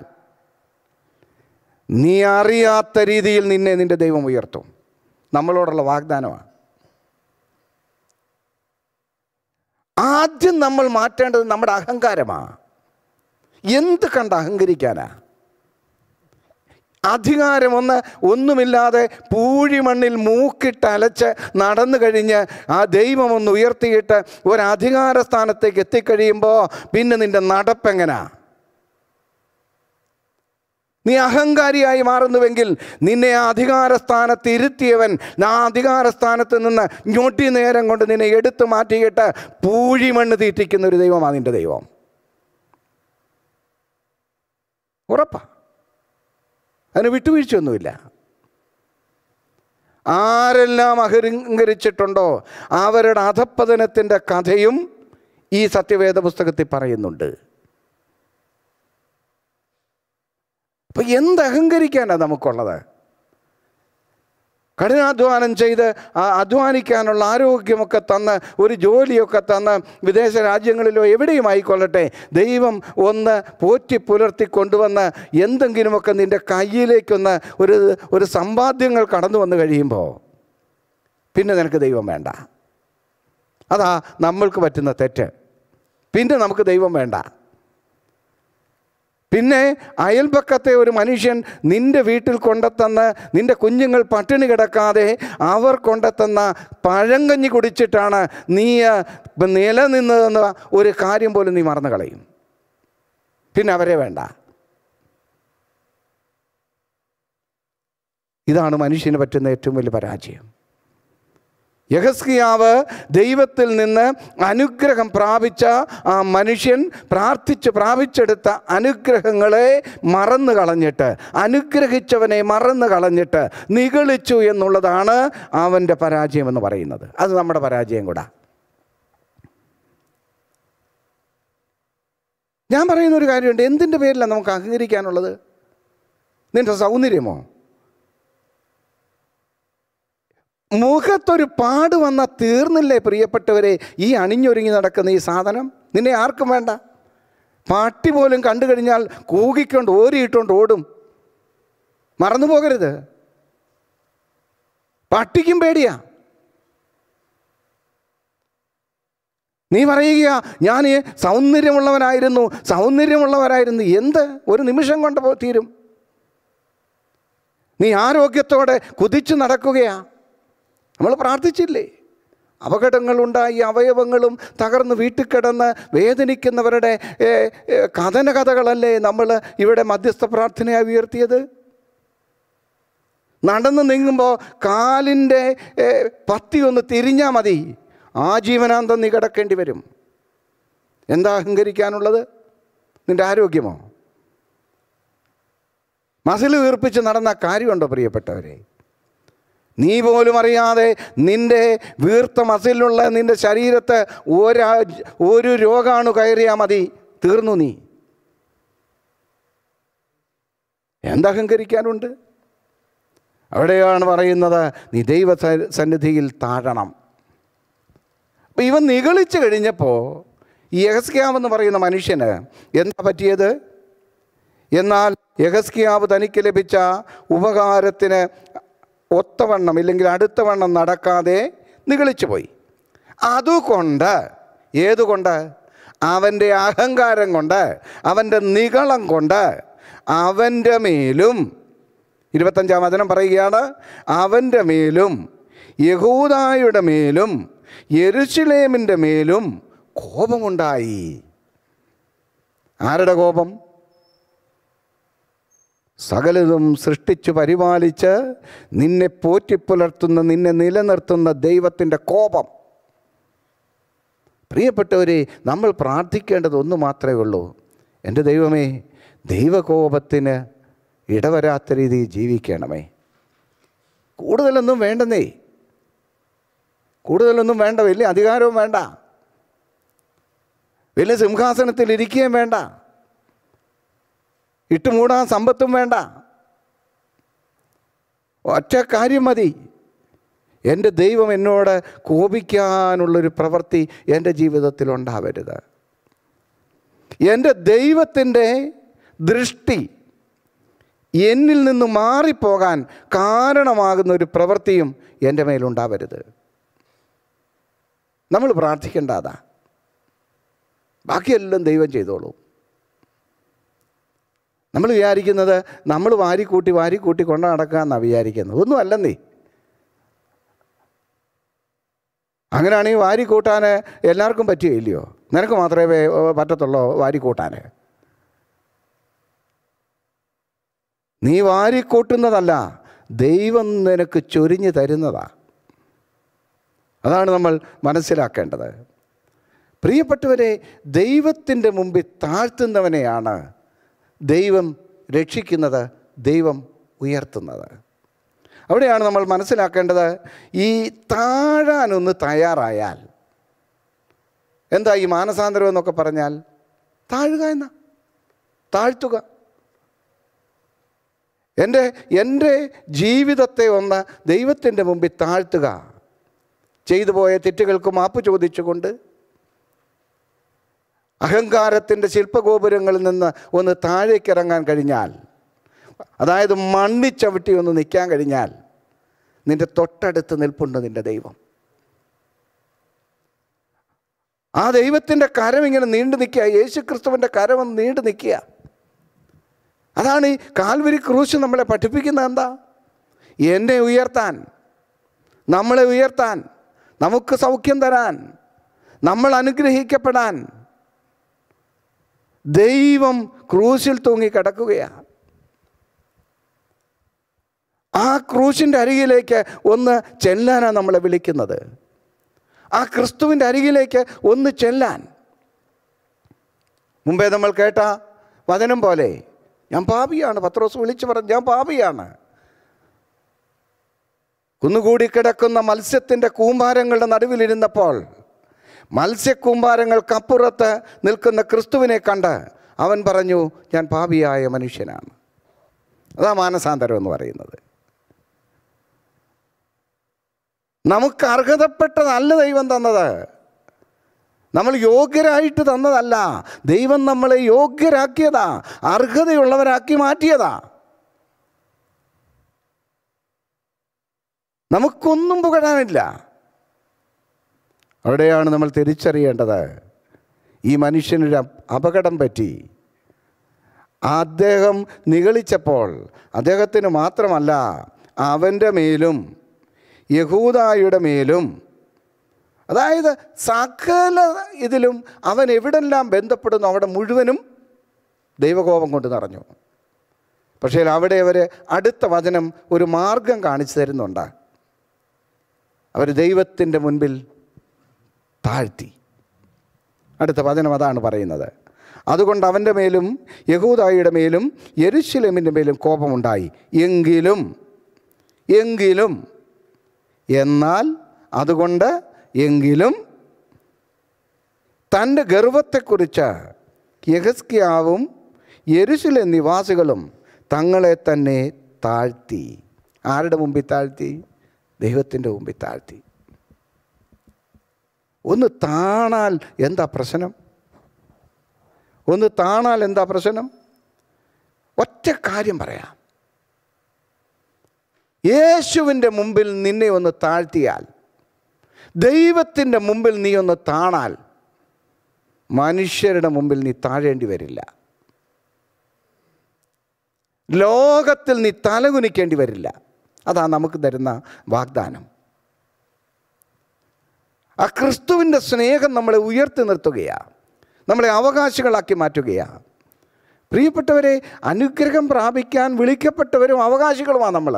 നീ അറിയാത്ത രീതിയിൽ നിന്നെ നിന്റെ ദൈവം ഉയർത്തും നമ്മളോടുള്ള വാഗ്ദാനമാണ് ആദ്യം നമ്മൾ മാറ്റേണ്ടത് നമ്മുടെ അഹങ്കാരമാണ് എന്ത് കണ്ട് അഹങ്കരിക്കാനാ അധികാരമൊന്ന് ഒന്നുമില്ലാതെ പൂഴിമണ്ണിൽ മൂക്കിട്ട് അലച്ച് നടന്നു കഴിഞ്ഞ് ആ ദൈവം ഒന്ന് ഉയർത്തിയിട്ട് ഒരു അധികാര സ്ഥാനത്തേക്ക് എത്തിക്കഴിയുമ്പോൾ പിന്നെ നിന്റെ നടപ്പെങ്ങനാ നീ അഹങ്കാരിയായി മാറുന്നുവെങ്കിൽ നിന്നെ ആ അധികാര സ്ഥാനത്ത് ഇരുത്തിയവൻ ആ അധികാര സ്ഥാനത്ത് നിന്ന് ഞൊട്ടി നേരം കൊണ്ട് നിന്നെ എടുത്തു മാറ്റിയിട്ട് പൂഴിമണ്ണ് തീറ്റിക്കുന്ന ഒരു ദൈവമാണ് നിന്റെ ദൈവം ഉറപ്പാ അതിന് വിട്ടുവീഴ്ചയൊന്നുമില്ല ആരെല്ലാം അഹങ്കരിച്ചിട്ടുണ്ടോ അവരുടെ അധപ്പതനത്തിൻ്റെ കഥയും ഈ സത്യവേദ പുസ്തകത്തിൽ പറയുന്നുണ്ട് അപ്പം എന്ത് അഹങ്കരിക്കാനാണ് നമുക്കുള്ളത് കഠിനാധ്വാനം ചെയ്ത് ആ അധ്വാനിക്കാനുള്ള ആരോഗ്യമൊക്കെ തന്ന് ഒരു ജോലിയൊക്കെ തന്ന് വിദേശ രാജ്യങ്ങളിലോ എവിടെയും ആയിക്കൊള്ളട്ടെ ദൈവം ഒന്ന് പോറ്റി പുലർത്തി കൊണ്ടുവന്ന് എന്തെങ്കിലുമൊക്കെ നിൻ്റെ കയ്യിലേക്കൊന്ന് ഒരു ഒരു സമ്പാദ്യങ്ങൾ കടന്നു വന്നു കഴിയുമ്പോൾ പിന്നെ നിനക്ക് ദൈവം വേണ്ട അതാ നമ്മൾക്ക് പറ്റുന്ന തെറ്റ് പിന്നെ നമുക്ക് ദൈവം വേണ്ട പിന്നെ അയൽപക്കത്തെ ഒരു മനുഷ്യൻ നിൻ്റെ വീട്ടിൽ കൊണ്ടെത്തന്ന് നിൻ്റെ കുഞ്ഞുങ്ങൾ പട്ടിണി കിടക്കാതെ അവർ കൊണ്ടെത്തുന്ന പഴങ്കഞ്ഞി കുടിച്ചിട്ടാണ് നീ ആ, നിലനിന്നതെന്ന ഒരു കാര്യം പോലും നീ മറന്നു കളയും പിന്നെ അവരെ വേണ്ട ഇതാണ് മനുഷ്യന് പറ്റുന്ന ഏറ്റവും വലിയ പരാജയം യഹസ്കിയാവ് ദൈവത്തിൽ നിന്ന് അനുഗ്രഹം പ്രാപിച്ച ആ മനുഷ്യൻ പ്രാർത്ഥിച്ച് പ്രാപിച്ചെടുത്ത അനുഗ്രഹങ്ങളെ മറന്നു കളഞ്ഞിട്ട് അനുഗ്രഹിച്ചവനെ മറന്നു കളഞ്ഞിട്ട് നിഗളിച്ചു എന്നുള്ളതാണ് അവൻ്റെ പരാജയം എന്ന് പറയുന്നത് അത് നമ്മുടെ പരാജയം കൂടാ ഞാൻ പറയുന്ന ഒരു കാര്യമുണ്ട് എന്തിൻ്റെ പേരിലാണ് നമുക്ക് അഹങ്കരിക്കാനുള്ളത് നിൻ്റെ സൗന്ദര്യമോ മുഖത്തൊരു പാട് വന്നാൽ തീർന്നില്ലേ പ്രിയപ്പെട്ടവരെ ഈ അണിഞ്ഞൊരുങ്ങി നടക്കുന്ന ഈ സാധനം നിന്നെ ആർക്കും വേണ്ട പട്ടി പോലും കണ്ടു കഴിഞ്ഞാൽ കൂകിക്കൊണ്ട് ഓരിയിട്ടുകൊണ്ട് ഓടും മറന്നു പോകരുത് പട്ടിക്കും പേടിയാ നീ പറയുക ഞാൻ സൗന്ദര്യമുള്ളവനായിരുന്നു സൗന്ദര്യമുള്ളവരായിരുന്നു എന്ത് ഒരു നിമിഷം കൊണ്ട് പോ- തീരും നീ ആരോഗ്യത്തോടെ കുതിച്ചു നടക്കുകയാ നമ്മൾ പ്രാർത്ഥിച്ചില്ലേ അപകടങ്ങളുണ്ടായി അവയവങ്ങളും തകർന്ന് വീട്ടിൽ കിടന്ന് വേദനിക്കുന്നവരുടെ ഏ, ഏ, കഥന കഥകളല്ലേ നമ്മൾ ഇവിടെ മധ്യസ്ഥ പ്രാർത്ഥനയായി ഉയർത്തിയത് നടന്ന് നീങ്ങുമ്പോൾ കാലിൻ്റെ ഏ, പത്തി ഒന്ന് തിരിഞ്ഞാൽ മതി ആജീവനാന്തം നീ കിടക്കേണ്ടി വരും എന്താ അഹങ്കരിക്കാനുള്ളത് നിൻ്റെ ആരോഗ്യമോ മസിൽ വീർപ്പിച്ച് നടന്ന കാര്യമുണ്ടോ പ്രിയപ്പെട്ടവരെ നീ പോലും അറിയാതെ നിൻ്റെ വീർത്ത മസിലുള്ള നിൻ്റെ ശരീരത്ത് ഒരാ ഒരു രോഗാണു കയറിയാൽ മതി തീർന്നു നീ എന്തഹങ്കരിക്കാനുണ്ട് അവിടെയാണ് പറയുന്നത് നീ ദൈവ സ- സന്നിധിയിൽ താഴണം അപ്പം ഇവൻ നിഗളിച്ച് കഴിഞ്ഞപ്പോൾ ഈ യഹസ്ക്യാവെന്ന് പറയുന്ന മനുഷ്യന് എന്താ പറ്റിയത് എന്നാൽ യഹസ്കിയാവ് തനിക്ക് ലഭിച്ച ഉപകാരത്തിന് ഒത്തവണ്ണം ഇല്ലെങ്കിൽ അടുത്തവണ്ണം നടക്കാതെ നിഗളിച്ചു പോയി അതുകൊണ്ട് ഏതുകൊണ്ട് അവൻ്റെ അഹങ്കാരം കൊണ്ട് അവൻ്റെ നിഗളം കൊണ്ട് അവൻ്റെ മേലും ഇരുപത്തഞ്ചാം വചനം പറയുകയാണ് അവൻ്റെ മേലും യഹൂദായുടെ മേലും യെരുശലേമിൻ്റെ മേലും കോപമുണ്ടായി ആരുടെ കോപം സകലതും സൃഷ്ടിച്ചു പരിപാലിച്ച് നിന്നെ പോറ്റിപ്പുലർത്തുന്ന നിന്നെ നിലനിർത്തുന്ന ദൈവത്തിൻ്റെ കോപം പ്രിയപ്പെട്ടവരെ നമ്മൾ പ്രാർത്ഥിക്കേണ്ടത് ഒന്ന് മാത്രമേ ഉള്ളൂ എൻ്റെ ദൈവമേ ദൈവകോപത്തിന് ഇടവരാത്ത രീതിയിൽ ജീവിക്കണമേ കൂടുതലൊന്നും വേണ്ടെന്നേ കൂടുതലൊന്നും വേണ്ട വലിയ അധികാരവും വേണ്ട വലിയ സിംഹാസനത്തിൽ ഇരിക്കുകയും വേണ്ട ഇട്ടുമൂടാൻ സമ്പത്തും വേണ്ട ഒറ്റ കാര്യം മതി എൻ്റെ ദൈവം എന്നോട് കോപിക്കാനുള്ളൊരു പ്രവൃത്തി എൻ്റെ ജീവിതത്തിൽ ഉണ്ടാവരുത് എൻ്റെ ദൈവത്തിൻ്റെ ദൃഷ്ടി എന്നിൽ നിന്ന് മാറിപ്പോകാൻ കാരണമാകുന്ന ഒരു പ്രവൃത്തിയും എൻ്റെ മേലുണ്ടാവരുത് നമ്മൾ പ്രാർത്ഥിക്കേണ്ട അതാ ബാക്കിയെല്ലാം ദൈവം ചെയ്തോളൂ നമ്മൾ വിചാരിക്കുന്നത് നമ്മൾ വാരിക്കൂട്ടി വാരിക്കൂട്ടി കൊണ്ടു നടക്കാമെന്നാണ് വിചാരിക്കുന്നത് ഒന്നും അല്ലെന്നേ അങ്ങനെയാണെങ്കിൽ വാരിക്കൂട്ടാൻ എല്ലാവർക്കും പറ്റുകയില്ലയോ നിനക്ക് മാത്രമേ വേ- പറ്റത്തുള്ളൂ വാരിക്കൂട്ടാൻ നീ വാരിക്കൂട്ടുന്നതല്ല ദൈവം നിനക്ക് ചൊരിഞ്ഞു തരുന്നതാ അതാണ് നമ്മൾ മനസ്സിലാക്കേണ്ടത് പ്രിയപ്പെട്ടവരെ ദൈവത്തിൻ്റെ മുമ്പിൽ താഴ്ത്തുന്നവനെയാണ് ദൈവം രക്ഷിക്കുന്നത് ദൈവം ഉയർത്തുന്നത് അവിടെയാണ് നമ്മൾ മനസ്സിലാക്കേണ്ടത് ഈ താഴാനൊന്ന് തയ്യാറായാൽ എന്താ ഈ മാനസാന്തരം എന്നൊക്കെ പറഞ്ഞാൽ താഴുക എന്ന താഴ്ത്തുക എൻ്റെ എൻ്റെ ജീവിതത്തെ ഒന്ന് ദൈവത്തിൻ്റെ മുമ്പിൽ താഴ്ത്തുക ചെയ്തു പോയ തെറ്റുകൾക്ക് മാപ്പ് ചോദിച്ചുകൊണ്ട് അഹങ്കാരത്തിൻ്റെ ശില്പഗോപുരങ്ങളിൽ നിന്ന് ഒന്ന് താഴേക്കിറങ്ങാൻ കഴിഞ്ഞാൽ അതായത് മണ്ണിച്ചവിട്ടി ഒന്ന് നിൽക്കാൻ കഴിഞ്ഞാൽ നിൻ്റെ തൊട്ടടുത്ത് നിൽപ്പുണ്ട് നിൻ്റെ ദൈവം ആ ദൈവത്തിൻ്റെ കരം ഇങ്ങനെ നീണ്ടു നിൽക്കുക യേശു ക്രിസ്തുവിൻ്റെ കരം ഒന്ന് നീണ്ടു നിൽക്കുക അതാണ് ഈ കാൽവരി ക്രൂശ് നമ്മളെ പഠിപ്പിക്കുന്നത് എന്താ എന്നെ ഉയർത്താൻ നമ്മളെ ഉയർത്താൻ നമുക്ക് സൗഖ്യം തരാൻ നമ്മൾ അനുഗ്രഹിക്കപ്പെടാൻ ദൈവം ക്രൂശിൽ തൂങ്ങി കിടക്കുകയാണ് ആ ക്രൂശിൻ്റെ അരികിലേക്ക് ഒന്ന് ചെല്ലാനാണ് നമ്മളെ വിളിക്കുന്നത് ആ ക്രിസ്തുവിൻ്റെ അരികിലേക്ക് ഒന്ന് ചെല്ലാൻ മുമ്പേ നമ്മൾ കേട്ട വചനം പോലെ ഞാൻ പാപിയാണ് പത്രോസ് വിളിച്ചു പറഞ്ഞു ഞാൻ പാപിയാണ് കുന്നുകൂടി കിടക്കുന്ന മത്സ്യത്തിൻ്റെ കൂമ്പാരങ്ങളുടെ നടുവിലിരുന്നപ്പോൾ മത്സ്യക്കൂമ്പാരങ്ങൾക്കപ്പുറത്ത് നിൽക്കുന്ന ക്രിസ്തുവിനെ കണ്ട് അവൻ പറഞ്ഞു ഞാൻ പാപിയായ മനുഷ്യനാണ് അതാ മാനസാന്തരം എന്ന് പറയുന്നത് നമുക്ക് അർഹതപ്പെട്ടതല്ല ദൈവം തന്നത് നമ്മൾ യോഗ്യരായിട്ട് തന്നതല്ല ദൈവം നമ്മളെ യോഗ്യരാക്കിയതാ അർഹതയുള്ളവരാക്കി മാറ്റിയതാ നമുക്കൊന്നും പുകഴാനില്ല അവിടെയാണ് നമ്മൾ തിരിച്ചറിയേണ്ടത് ഈ മനുഷ്യനൊരു അപ- അപകടം പറ്റി അദ്ദേഹം നിഗളിച്ചപ്പോൾ അദ്ദേഹത്തിന് മാത്രമല്ല അവൻ്റെ മേലും യഹൂദായുടെ മേലും അതായത് സകല ഇതിലും അവൻ എവിടെല്ലാം ബന്ധപ്പെടുന്നു അവിടെ മുഴുവനും ദൈവകോപം കൊണ്ട് നിറഞ്ഞു പക്ഷേ അവിടെ അവർ അടുത്ത വചനം ഒരു മാർഗം കാണിച്ചു തരുന്നുണ്ട് അവർ ദൈവത്തിൻ്റെ മുൻപിൽ താഴ്ത്തി അടുത്ത വചനം അതാണ് പറയുന്നത് അതുകൊണ്ട് അവൻ്റെ മേലും യഹൂദായിയുടെ മേലും യെരുശലേമിൻ്റെ മേലും കോപമുണ്ടായി എങ്കിലും എങ്കിലും എന്നാൽ അതുകൊണ്ട് എങ്കിലും തൻ്റെ ഗർവത്തെക്കുറിച്ച് യഹസ്കിയാവും യെരുശലേം നിവാസികളും തങ്ങളെ തന്നെ താഴ്ത്തി ആരുടെ മുമ്പിൽ താഴ്ത്തി ദൈവത്തിൻ്റെ മുമ്പിൽ താഴ്ത്തി ഒന്ന് താണാൽ എന്താ പ്രശ്നം ഒന്ന് താണാൽ എന്താ പ്രശ്നം ഒറ്റ കാര്യം പറയാം യേശുവിൻ്റെ മുമ്പിൽ നിന്നെ ഒന്ന് താഴ്ത്തിയാൽ ദൈവത്തിൻ്റെ മുമ്പിൽ നീ ഒന്ന് താണാൽ മനുഷ്യരുടെ മുമ്പിൽ നീ താഴേണ്ടി വരില്ല ലോകത്തിൽ നീ തലകുനിക്കേണ്ടി വരില്ല അതാ നമുക്ക് തരുന്ന വാഗ്ദാനം ആ ക്രിസ്തുവിൻ്റെ സ്നേഹം നമ്മളെ ഉയർത്തി നിർത്തുകയാണ് നമ്മളെ അവകാശികളാക്കി മാറ്റുകയാണ് പ്രിയപ്പെട്ടവരെ അനുഗ്രഹം പ്രാപിക്കാൻ വിളിക്കപ്പെട്ടവരും അവകാശികളുമാണ് നമ്മൾ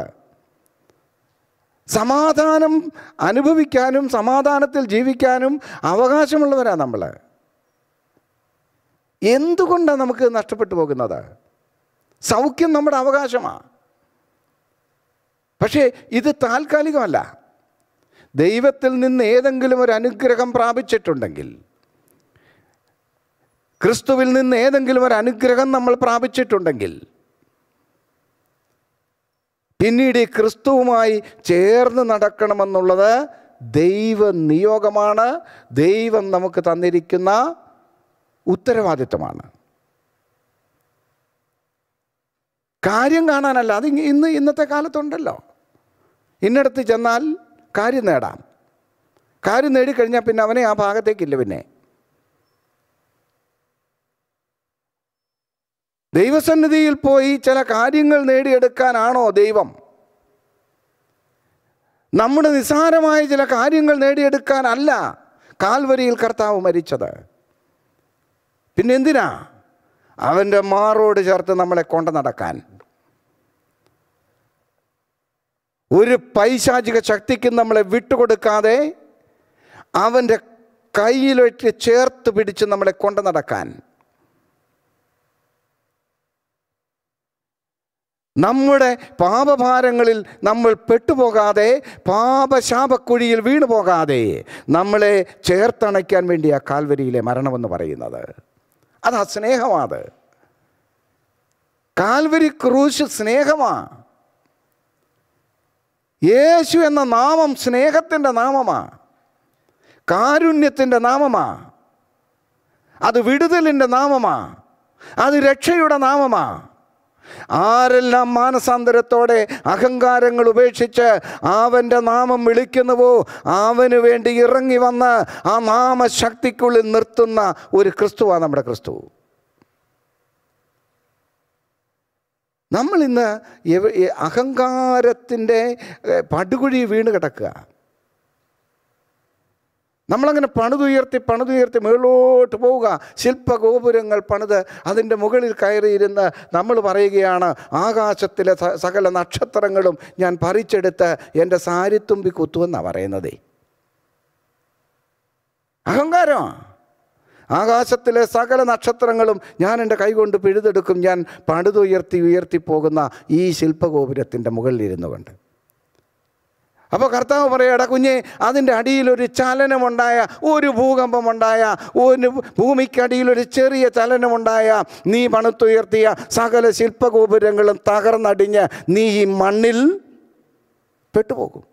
സമാധാനം അനുഭവിക്കാനും സമാധാനത്തിൽ ജീവിക്കാനും അവകാശമുള്ളവരാണ് നമ്മൾ എന്തുകൊണ്ടാണ് നമുക്ക് നഷ്ടപ്പെട്ടു പോകുന്നത് സൗഖ്യം നമ്മുടെ അവകാശമാണ് പക്ഷേ ഇത് താൽക്കാലികമല്ല ദൈവത്തിൽ നിന്ന് ഏതെങ്കിലും ഒരു അനുഗ്രഹം പ്രാപിച്ചിട്ടുണ്ടെങ്കിൽ ക്രിസ്തുവിൽ നിന്ന് ഏതെങ്കിലും ഒരു അനുഗ്രഹം നമ്മൾ പ്രാപിച്ചിട്ടുണ്ടെങ്കിൽ പിന്നീട് ഈ ക്രിസ്തുവുമായി ചേർന്ന് നടക്കണമെന്നുള്ളത് ദൈവ നിയോഗമാണ് ദൈവം നമുക്ക് തന്നിരിക്കുന്ന ഉത്തരവാദിത്തമാണ് കാര്യം കാണാനല്ല അത് ഇന്ന് ഇന്നത്തെ കാലത്തുണ്ടല്ലോ ഇന്നടത്ത് ചെന്നാൽ കാര്യം നേടാം കാര്യം നേടിക്കഴിഞ്ഞാൽ പിന്നെ അവനെ ആ ഭാഗത്തേക്കില്ല പിന്നെ ദൈവസന്നിധിയിൽ പോയി ചില കാര്യങ്ങൾ നേടിയെടുക്കാനാണോ ദൈവം നമ്മുടെ നിസ്സാരമായ ചില കാര്യങ്ങൾ നേടിയെടുക്കാനല്ല കാൽവരിയിൽ കർത്താവ് മരിച്ചത് പിന്നെ എന്തിനാ അവൻ്റെ മാറോട് ചേർത്ത് നമ്മളെ കൊണ്ടു നടക്കാൻ ഒരു പൈശാചിക ശക്തിക്കും നമ്മളെ വിട്ടുകൊടുക്കാതെ അവൻ്റെ കയ്യിലേക്ക് ചേർത്ത് പിടിച്ച് നമ്മളെ കൊണ്ടു നടക്കാൻ നമ്മുടെ പാപഭാരങ്ങളിൽ നമ്മൾ പെട്ടുപോകാതെ പാപശാപക്കുഴിയിൽ വീണു പോകാതെ നമ്മളെ ചേർത്തണയ്ക്കാൻ വേണ്ടി ആ കാൽവരിയിലെ മരണമെന്ന് പറയുന്നത് അതാ സ്നേഹമാത് കാൽവരി ക്രൂശ് സ്നേഹമാ യേശു എന്ന നാമം സ്നേഹത്തിൻ്റെ നാമമാ കാരുണ്യത്തിൻ്റെ നാമമാ അത് വിടുതലിൻ്റെ നാമമാ അത് രക്ഷയുടെ നാമമാ ആരെല്ലാം മാനസാന്തരത്തോടെ അഹങ്കാരങ്ങൾ ഉപേക്ഷിച്ച് അവൻ്റെ നാമം വിളിക്കുന്നുവോ അവന് വേണ്ടി ഇറങ്ങി വന്ന് ആ നാമശക്തിക്കുള്ളിൽ നിർത്തുന്ന ഒരു ക്രിസ്തുവാണ് നമ്മുടെ ക്രിസ്തു നമ്മൾ ഇന്ന് എവ- ഈ അഹങ്കാരത്തിൻ്റെ ഏഹ്, പടുകുഴി വീണ് കിടക്കുക നമ്മളങ്ങനെ പണിതുയർത്തി പണിതുയർത്തി മുകളിലോട്ട് പോവുക ശില്പഗോപുരങ്ങൾ പണിത് അതിൻ്റെ മുകളിൽ കയറിയിരുന്ന് നമ്മൾ പറയുകയാണ് ആകാശത്തിലെ സ- സകല നക്ഷത്രങ്ങളും ഞാൻ പറിച്ചെടുത്ത് എൻ്റെ സാരിത്തുമ്പി കുത്തുമെന്നാണ് പറയുന്നത് അഹങ്കാരമാണ് ആകാശത്തിലെ സകല നക്ഷത്രങ്ങളും ഞാൻ എൻ്റെ കൈകൊണ്ട് പിഴുതെടുക്കും ഞാൻ പണിതുയർത്തി ഉയർത്തി പോകുന്ന ഈ ശില്പഗോപുരത്തിൻ്റെ മുകളിലിരുന്നു കൊണ്ട് അപ്പോൾ കർത്താവ് പറയടാ കുഞ്ഞെ അതിൻ്റെ അടിയിൽ ഒരു ചലനമുണ്ടായ ഒരു ഭൂകമ്പമുണ്ടായ ഒരു ഭൂമിക്കടിയിൽ ഒരു ചെറിയ ചലനമുണ്ടായ നീ പണുത്തുയർത്തിയ സകല ശില്പഗോപുരങ്ങളും തകർന്നടിഞ്ഞ് നീ ഈ മണ്ണിൽ പെട്ടുപോകും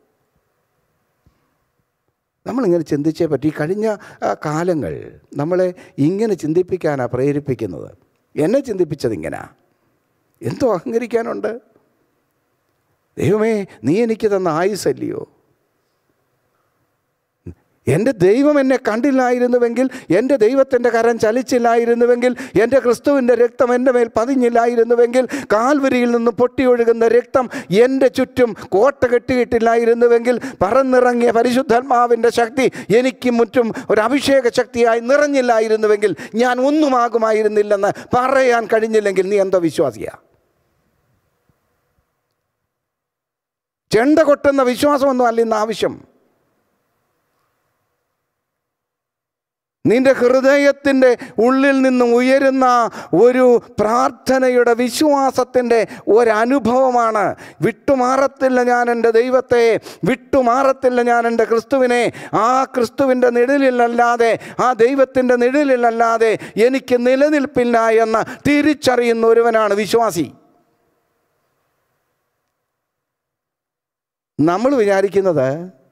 നമ്മളിങ്ങനെ ചിന്തിച്ചേ പറ്റി ഈ കഴിഞ്ഞ ആ, കാലങ്ങൾ നമ്മളെ ഇങ്ങനെ ചിന്തിപ്പിക്കാനാണ് പ്രേരിപ്പിക്കുന്നത് എന്നെ ചിന്തിപ്പിച്ചത് ഇങ്ങനെ എന്തോ അഹങ്കരിക്കാനുണ്ട് ദൈവമേ നീ എനിക്ക് തന്ന ആയുസല്ലയോ എൻ്റെ ദൈവം എന്നെ കണ്ടില്ലായിരുന്നുവെങ്കിൽ എൻ്റെ ദൈവത്തിൻ്റെ കരം ചലിച്ചില്ലായിരുന്നുവെങ്കിൽ എൻ്റെ ക്രിസ്തുവിൻ്റെ രക്തം എൻ്റെ മേൽ പതിഞ്ഞില്ലായിരുന്നുവെങ്കിൽ കാൽവരിയിൽ നിന്ന് പൊട്ടിയൊഴുകുന്ന രക്തം എൻ്റെ ചുറ്റും കോട്ട കെട്ടിയിട്ടില്ലായിരുന്നുവെങ്കിൽ പറന്നിറങ്ങിയ പരിശുദ്ധാത്മാവിൻ്റെ ശക്തി എനിക്ക് മുറ്റും ഒരു അഭിഷേക ശക്തിയായി നിറഞ്ഞില്ലായിരുന്നുവെങ്കിൽ ഞാൻ ഒന്നുമാകുമായിരുന്നില്ലെന്ന് പറയാൻ കഴിഞ്ഞില്ലെങ്കിൽ നീ എന്തോ വിശ്വാസിയാ ചെണ്ട കൊട്ടുന്ന വിശ്വാസമൊന്നും അല്ല ഇന്ന് ആവശ്യം നിന്റെ ഹൃദയത്തിൻ്റെ ഉള്ളിൽ നിന്നും ഉയരുന്ന ഒരു പ്രാർത്ഥനയുടെ വിശ്വാസത്തിൻ്റെ ഒരനുഭവമാണ് വിട്ടുമാറത്തില്ല ഞാൻ എൻ്റെ ദൈവത്തെ വിട്ടുമാറത്തില്ല ഞാൻ എൻ്റെ ക്രിസ്തുവിനെ ആ ക്രിസ്തുവിൻ്റെ നിഴലിലല്ലാതെ ആ ദൈവത്തിൻ്റെ നിഴലിലല്ലാതെ എനിക്ക് നിലനിൽപ്പില്ല എന്ന് തിരിച്ചറിയുന്ന ഒരുവനാണ് വിശ്വാസി നമ്മൾ വിചാരിക്കുന്നത്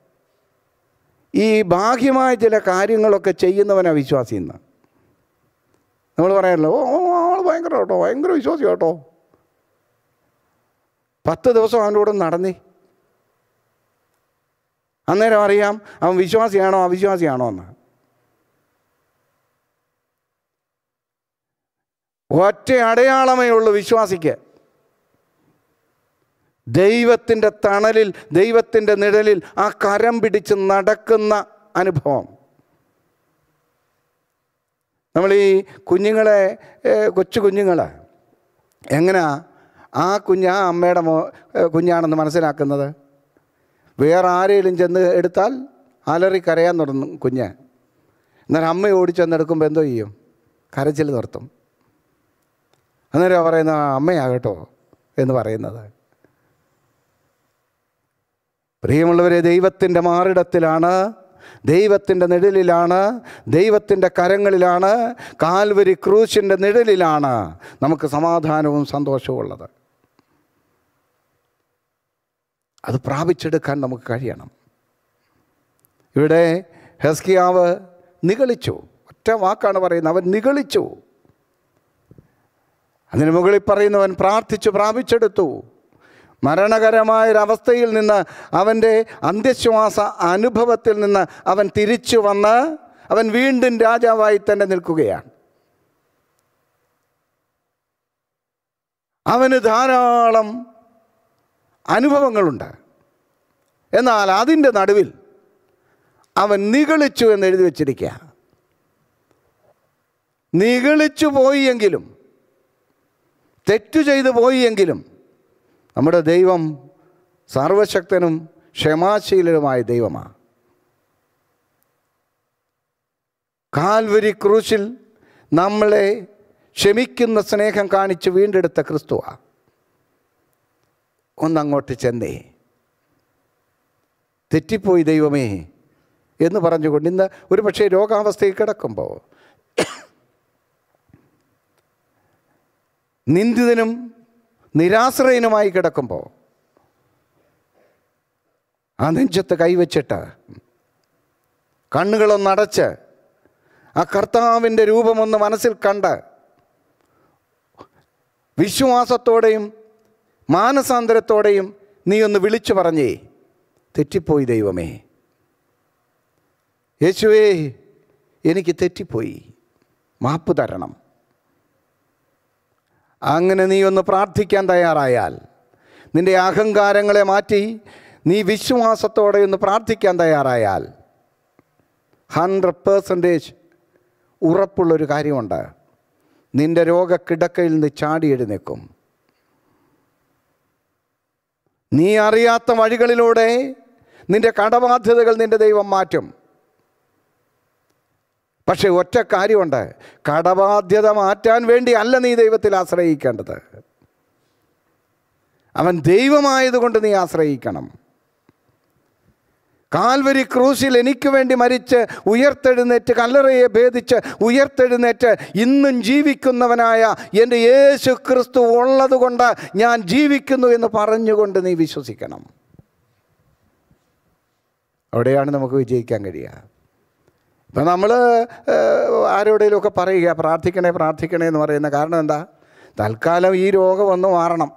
ഈ ബാഹ്യമായ ചില കാര്യങ്ങളൊക്കെ ചെയ്യുന്നവനാ വിശ്വാസി എന്ന് നമ്മൾ പറയാമല്ലോ ഓ ഓ, ആൾ ഭയങ്കര കേട്ടോ ഭയങ്കര വിശ്വാസി കേട്ടോ പത്ത് ദിവസം അവൻ്റെ കൂടെ നടന്നേ അന്നേരം അറിയാം അവൻ വിശ്വാസിയാണോ അവിശ്വാസിയാണോ എന്ന് ഒറ്റ അടയാളമേ ഉള്ളൂ വിശ്വാസിക്ക് ദൈവത്തിൻ്റെ തണലിൽ ദൈവത്തിൻ്റെ നിഴലിൽ ആ കരം പിടിച്ച് നടക്കുന്ന അനുഭവം നമ്മൾ ഈ കുഞ്ഞുങ്ങളെ ഏ, കൊച്ചു കുഞ്ഞുങ്ങൾ എങ്ങനെയാ ആ കുഞ്ഞ് ആ അമ്മയുടെ മോ ഏ, കുഞ്ഞാണെന്ന് മനസ്സിലാക്കുന്നത് വേറെ ആരെങ്കിലും ചെന്ന് എടുത്താൽ അലറി കരയാൻ തുടങ്ങും കുഞ്ഞ് എന്നാൽ അമ്മ ഓടിച്ചെന്നെടുക്കുമ്പോൾ എന്തോ ചെയ്യും കരച്ചിൽ നിർത്തും അന്നേരം പറയുന്ന അമ്മയാ കേട്ടോ എന്ന് പറയുന്നത് പ്രിയമുള്ളവരെ ദൈവത്തിൻ്റെ മാറിടത്തിലാണ് ദൈവത്തിൻ്റെ നിഴലിലാണ് ദൈവത്തിൻ്റെ കരങ്ങളിലാണ് കാൽവരി ക്രൂശിൻ്റെ നിഴലിലാണ് നമുക്ക് സമാധാനവും സന്തോഷവും ഉള്ളത് അത് പ്രാപിച്ചെടുക്കാൻ നമുക്ക് കഴിയണം ഇവിടെ ഹെസ്കിയാവ് നിഗളിച്ചു ഒറ്റ വാക്കാണ് പറയുന്നത് അവൻ നിഗളിച്ചു അതിന് മുകളിൽ പറയുന്നവൻ പ്രാർത്ഥിച്ചു പ്രാപിച്ചെടുത്തു മരണകരമായൊരവസ്ഥയിൽ നിന്ന് അവൻ്റെ അന്ത്യശ്വാസ അനുഭവത്തിൽ നിന്ന് അവൻ തിരിച്ചു വന്ന് അവൻ വീണ്ടും രാജാവായി തന്നെ നിൽക്കുകയാണ് അവന് ധാരാളം അനുഭവങ്ങളുണ്ട് എന്നാൽ അതിൻ്റെ നടുവിൽ അവൻ നിഗളിച്ചു എന്ന് എഴുതി വച്ചിരിക്കുക നിഗളിച്ചു പോയി എങ്കിലും തെറ്റു ചെയ്തു പോയി എങ്കിലും നമ്മുടെ ദൈവം സർവശക്തനും ക്ഷമാശീലനുമായ ദൈവമാണ് കാൽവരി ക്രൂശിൽ നമ്മളെ ക്ഷമിക്കുന്ന സ്നേഹം കാണിച്ച് വീണ്ടെടുത്ത ക്രിസ്തുവാ ഒന്നങ്ങോട്ട് ചെന്നേ തെറ്റിപ്പോയി ദൈവമേ എന്ന് പറഞ്ഞുകൊണ്ട് ഇന്ന് ഒരു പക്ഷേ രോഗാവസ്ഥയിൽ കിടക്കുമ്പോൾ നിന്ദിതനും നിരാശ്രയനുമായി കിടക്കുമ്പോൾ ആ നെഞ്ചത്ത് കൈവച്ചിട്ട് കണ്ണുകളൊന്നടച്ച് ആ കർത്താവിൻ്റെ രൂപമൊന്ന് മനസ്സിൽ കണ്ട് വിശ്വാസത്തോടെയും മാനസാന്തരത്തോടെയും നീ ഒന്ന് വിളിച്ചു പറഞ്ഞേ തെറ്റിപ്പോയി ദൈവമേ യേശുവേ എനിക്ക് തെറ്റിപ്പോയി മാപ്പ് തരണം അങ്ങനെ നീ ഒന്ന് പ്രാർത്ഥിക്കാൻ തയ്യാറായാൽ നിന്റെ അഹങ്കാരങ്ങളെ മാറ്റി നീ വിശ്വാസത്തോടെ ഒന്ന് പ്രാർത്ഥിക്കാൻ തയ്യാറായാൽ ഹൺഡ്രഡ് പേഴ്സൻറ്റേജ് ഉറപ്പുള്ളൊരു കാര്യമുണ്ട് നിന്റെ രോഗക്കിടക്കയിൽ നിന്ന് ചാടി എഴുന്നേക്കും നീ അറിയാത്ത വഴികളിലൂടെ നിന്റെ കടബാധ്യതകൾ നിന്റെ ദൈവം മാറ്റും പക്ഷേ ഒറ്റ കാര്യമുണ്ട് കടബാധ്യത മാറ്റാൻ വേണ്ടി അല്ല നീ ദൈവത്തിൽ ആശ്രയിക്കേണ്ടത് അവൻ ദൈവമായതുകൊണ്ട് നീ ആശ്രയിക്കണം കാൽവരി ക്രൂശിൽ എനിക്ക് വേണ്ടി മരിച്ച് ഉയർത്തെഴുന്നേറ്റ് കല്ലറയെ ഭേദിച്ച് ഉയർത്തെഴുന്നേറ്റ് ഇന്നും ജീവിക്കുന്നവനായ എൻ്റെ യേശു ക്രിസ്തു ഉള്ളതുകൊണ്ട് ഞാൻ ജീവിക്കുന്നു എന്ന് പറഞ്ഞുകൊണ്ട് നീ വിശ്വസിക്കണം അവിടെയാണ് നമുക്ക് വിജയിക്കാൻ കഴിയുക ഇപ്പം നമ്മൾ ആരോടെങ്കിലുമൊക്കെ പറയുക പ്രാർത്ഥിക്കണേ പ്രാർത്ഥിക്കണേ എന്ന് പറയുന്ന കാരണം എന്താ തൽക്കാലം ഈ രോഗം ഒന്ന് മാറണം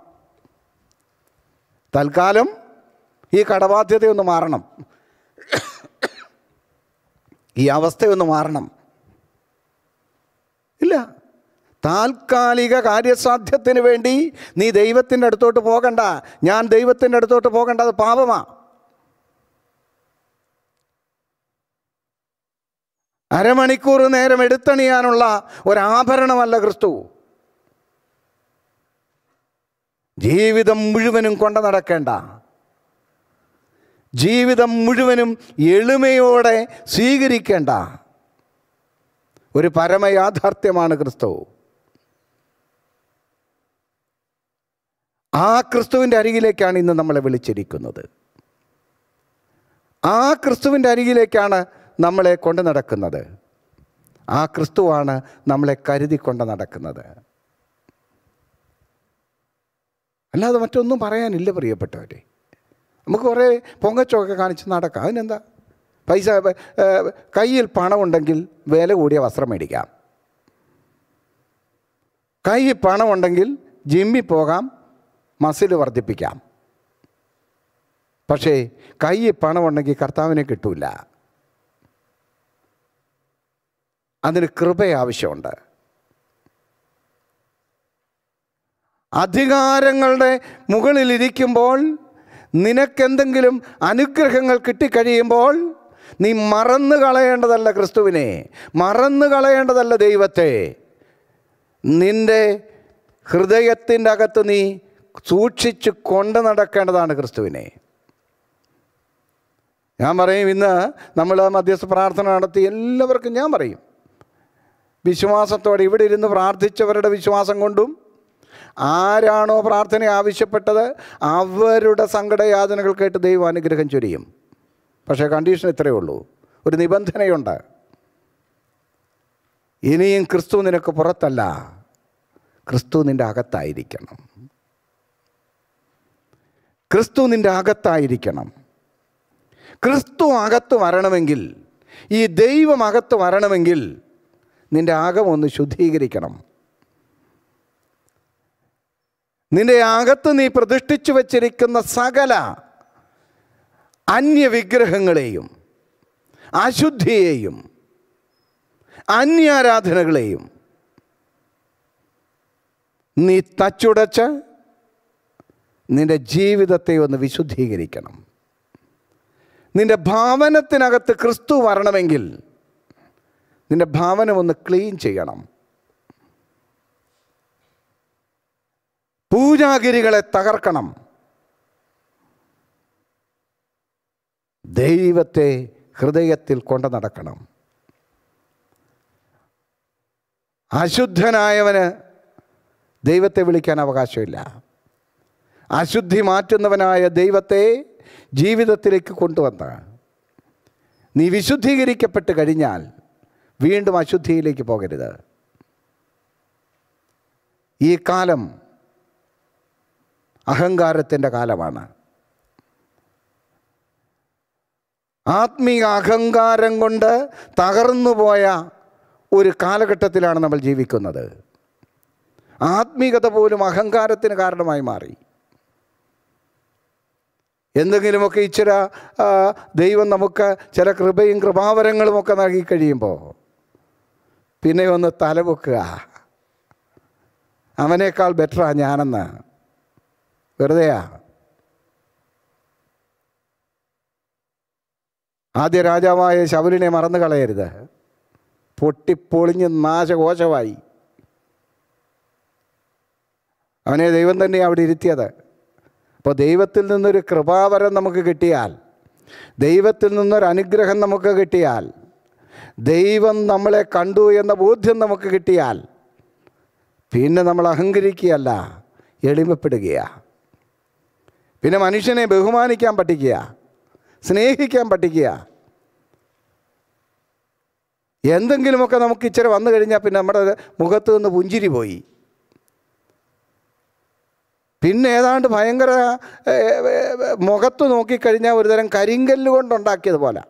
തൽക്കാലം ഈ കടബാധ്യതയൊന്ന് മാറണം ഈ അവസ്ഥയൊന്ന് മാറണം ഇല്ല താൽക്കാലിക കാര്യസാധ്യത്തിന് വേണ്ടി നീ ദൈവത്തിൻ്റെ അടുത്തോട്ട് പോകണ്ട ഞാൻ ദൈവത്തിൻ്റെ അടുത്തോട്ട് പോകണ്ട അത് പാപമാ അരമണിക്കൂർ നേരം എടുത്തണിയാനുള്ള ഒരാഭരണമല്ല ക്രിസ്തു ജീവിതം മുഴുവനും കൊണ്ട നടക്കേണ്ട ജീവിതം മുഴുവനും എളിമയോടെ സ്വീകരിക്കേണ്ട ഒരു പരമയാഥാർത്ഥ്യമാണ് ക്രിസ്തു ആ ക്രിസ്തുവിൻ്റെ അരികിലേക്കാണ് ഇന്ന് നമ്മളെ വിളിച്ചിരിക്കുന്നത് ആ ക്രിസ്തുവിൻ്റെ അരികിലേക്കാണ് നമ്മളെ കൊണ്ട് നടക്കുന്നത് ആ ക്രിസ്തുവാണ് നമ്മളെ കരുതി കൊണ്ട് നടക്കുന്നത് അല്ലാതെ മറ്റൊന്നും പറയാനില്ല പ്രിയപ്പെട്ടവരെ നമുക്ക് കുറേ പൊങ്ങച്ചൊക്കെ കാണിച്ച് നടക്കാം അതിനെന്താ പൈസ ഏ, കയ്യിൽ പണമുണ്ടെങ്കിൽ വില കൂടിയ വസ്ത്രം മേടിക്കാം കയ്യിൽ പണമുണ്ടെങ്കിൽ ജിമ്മിൽ പോകാം മസിൽ വർദ്ധിപ്പിക്കാം പക്ഷേ കയ്യിൽ പണമുണ്ടെങ്കിൽ കർത്താവിനെ കിട്ടൂല അതിന് കൃപ ആവശ്യമുണ്ട് അധികാരങ്ങളുടെ മുകളിലിരിക്കുമ്പോൾ നിനക്കെന്തെങ്കിലും അനുഗ്രഹങ്ങൾ കിട്ടിക്കഴിയുമ്പോൾ നീ മറന്നു കളയേണ്ടതല്ല ക്രിസ്തുവിനെ മറന്നു കളയേണ്ടതല്ല ദൈവത്തെ നിന്റെ ഹൃദയത്തിൻ്റെ അകത്ത് നീ സൂക്ഷിച്ച് കൊണ്ട് നടക്കേണ്ടതാണ് ക്രിസ്തുവിനെ ഞാൻ പറയും ഇന്ന് നമ്മൾ മധ്യസ്ഥ പ്രാർത്ഥന നടത്തി എല്ലാവർക്കും ഞാൻ പറയും വിശ്വാസത്തോടെ ഇവിടെ ഇരുന്ന് പ്രാർത്ഥിച്ചവരുടെ വിശ്വാസം കൊണ്ടും ആരാണോ പ്രാർത്ഥന ആവശ്യപ്പെട്ടത് അവരുടെ സങ്കടയാതനകൾ കേട്ട് ദൈവം അനുഗ്രഹം ചൊരിയും പക്ഷേ കണ്ടീഷൻ ഇത്രയേ ഉള്ളൂ ഒരു നിബന്ധനയുണ്ട് ഇനിയും ക്രിസ്തു നിനക്ക് പുറത്തല്ല ക്രിസ്തു നിൻ്റെ അകത്തായിരിക്കണം ക്രിസ്തു നിൻ്റെ അകത്തായിരിക്കണം ക്രിസ്തു അകത്ത് വരണമെങ്കിൽ ഈ ദൈവം അകത്ത് വരണമെങ്കിൽ നിൻ്റെ അകം ഒന്ന് ശുദ്ധീകരിക്കണം നിന്റെ അകത്ത് നീ പ്രതിഷ്ഠിച്ചു വച്ചിരിക്കുന്ന സകല അന്യവിഗ്രഹങ്ങളെയും അശുദ്ധിയെയും അന്യാരാധനകളെയും നീ തച്ചുടച്ച് നിന്റെ ജീവിതത്തെ ഒന്ന് വിശുദ്ധീകരിക്കണം നിന്റെ ഭാവനത്തിനകത്ത് ക്രിസ്തു വരണമെങ്കിൽ നിന്റെ ഭാവനം ഒന്ന് ക്ലീൻ ചെയ്യണം പൂജാഗിരികളെ തകർക്കണം ദൈവത്തെ ഹൃദയത്തിൽ കൊണ്ടു നടക്കണം അശുദ്ധനായവന് ദൈവത്തെ വിളിക്കാൻ അവകാശമില്ല അശുദ്ധി മാറ്റുന്നവനായ ദൈവത്തെ ജീവിതത്തിലേക്ക് കൊണ്ടുവന്ന നീ വിശുദ്ധീകരിക്കപ്പെട്ട് കഴിഞ്ഞാൽ വീണ്ടും അശുദ്ധിയിലേക്ക് പോകരുത് ഈ കാലം അഹങ്കാരത്തിൻ്റെ കാലമാണ് ആത്മീയ അഹങ്കാരം കൊണ്ട് തകർന്നുപോയ ഒരു കാലഘട്ടത്തിലാണ് നമ്മൾ ജീവിക്കുന്നത് ആത്മീകത പോലും അഹങ്കാരത്തിന് കാരണമായി മാറി എന്തെങ്കിലുമൊക്കെ ഇച്ചിര ആ, ദൈവം നമുക്ക് ചില കൃപയും കൃപാവരങ്ങളും ഒക്കെ നൽകി കഴിയുമ്പോൾ പിന്നെ ഒന്ന് തലപൊക്കുക അവനേക്കാൾ ബെറ്ററാ ഞാനെന്ന് വെറുതെയാ ആദ്യ രാജാവായ ശബരിനെ മറന്നു കളയരുത് പൊട്ടിപ്പൊളിഞ്ഞ് നാശകോശമായി അവനെ ദൈവം തന്നെ അവിടെ ഇരുത്തിയത് അപ്പോൾ ദൈവത്തിൽ നിന്നൊരു കൃപാവരം നമുക്ക് കിട്ടിയാൽ ദൈവത്തിൽ നിന്നൊരു അനുഗ്രഹം നമുക്ക് കിട്ടിയാൽ ദൈവം നമ്മളെ കണ്ടു എന്ന ബോധ്യം നമുക്ക് കിട്ടിയാൽ പിന്നെ നമ്മൾ അഹങ്കരിക്കുകയല്ല എളിമപ്പെടുകയാണ് പിന്നെ മനുഷ്യനെ ബഹുമാനിക്കാൻ പഠിക്കുക സ്നേഹിക്കാൻ പഠിക്കുക എന്തെങ്കിലുമൊക്കെ നമുക്ക് ഇച്ചിരി വന്നു കഴിഞ്ഞാൽ പിന്നെ നമ്മുടെ മുഖത്ത് നിന്ന് പുഞ്ചിരി പോയി പിന്നെ ഏതാണ്ട് ഭയങ്കര ഏ, ഏ, മുഖത്ത് നോക്കിക്കഴിഞ്ഞാൽ ഒരുതരം കരിങ്കല്ല് കൊണ്ടുണ്ടാക്കിയതുപോലെ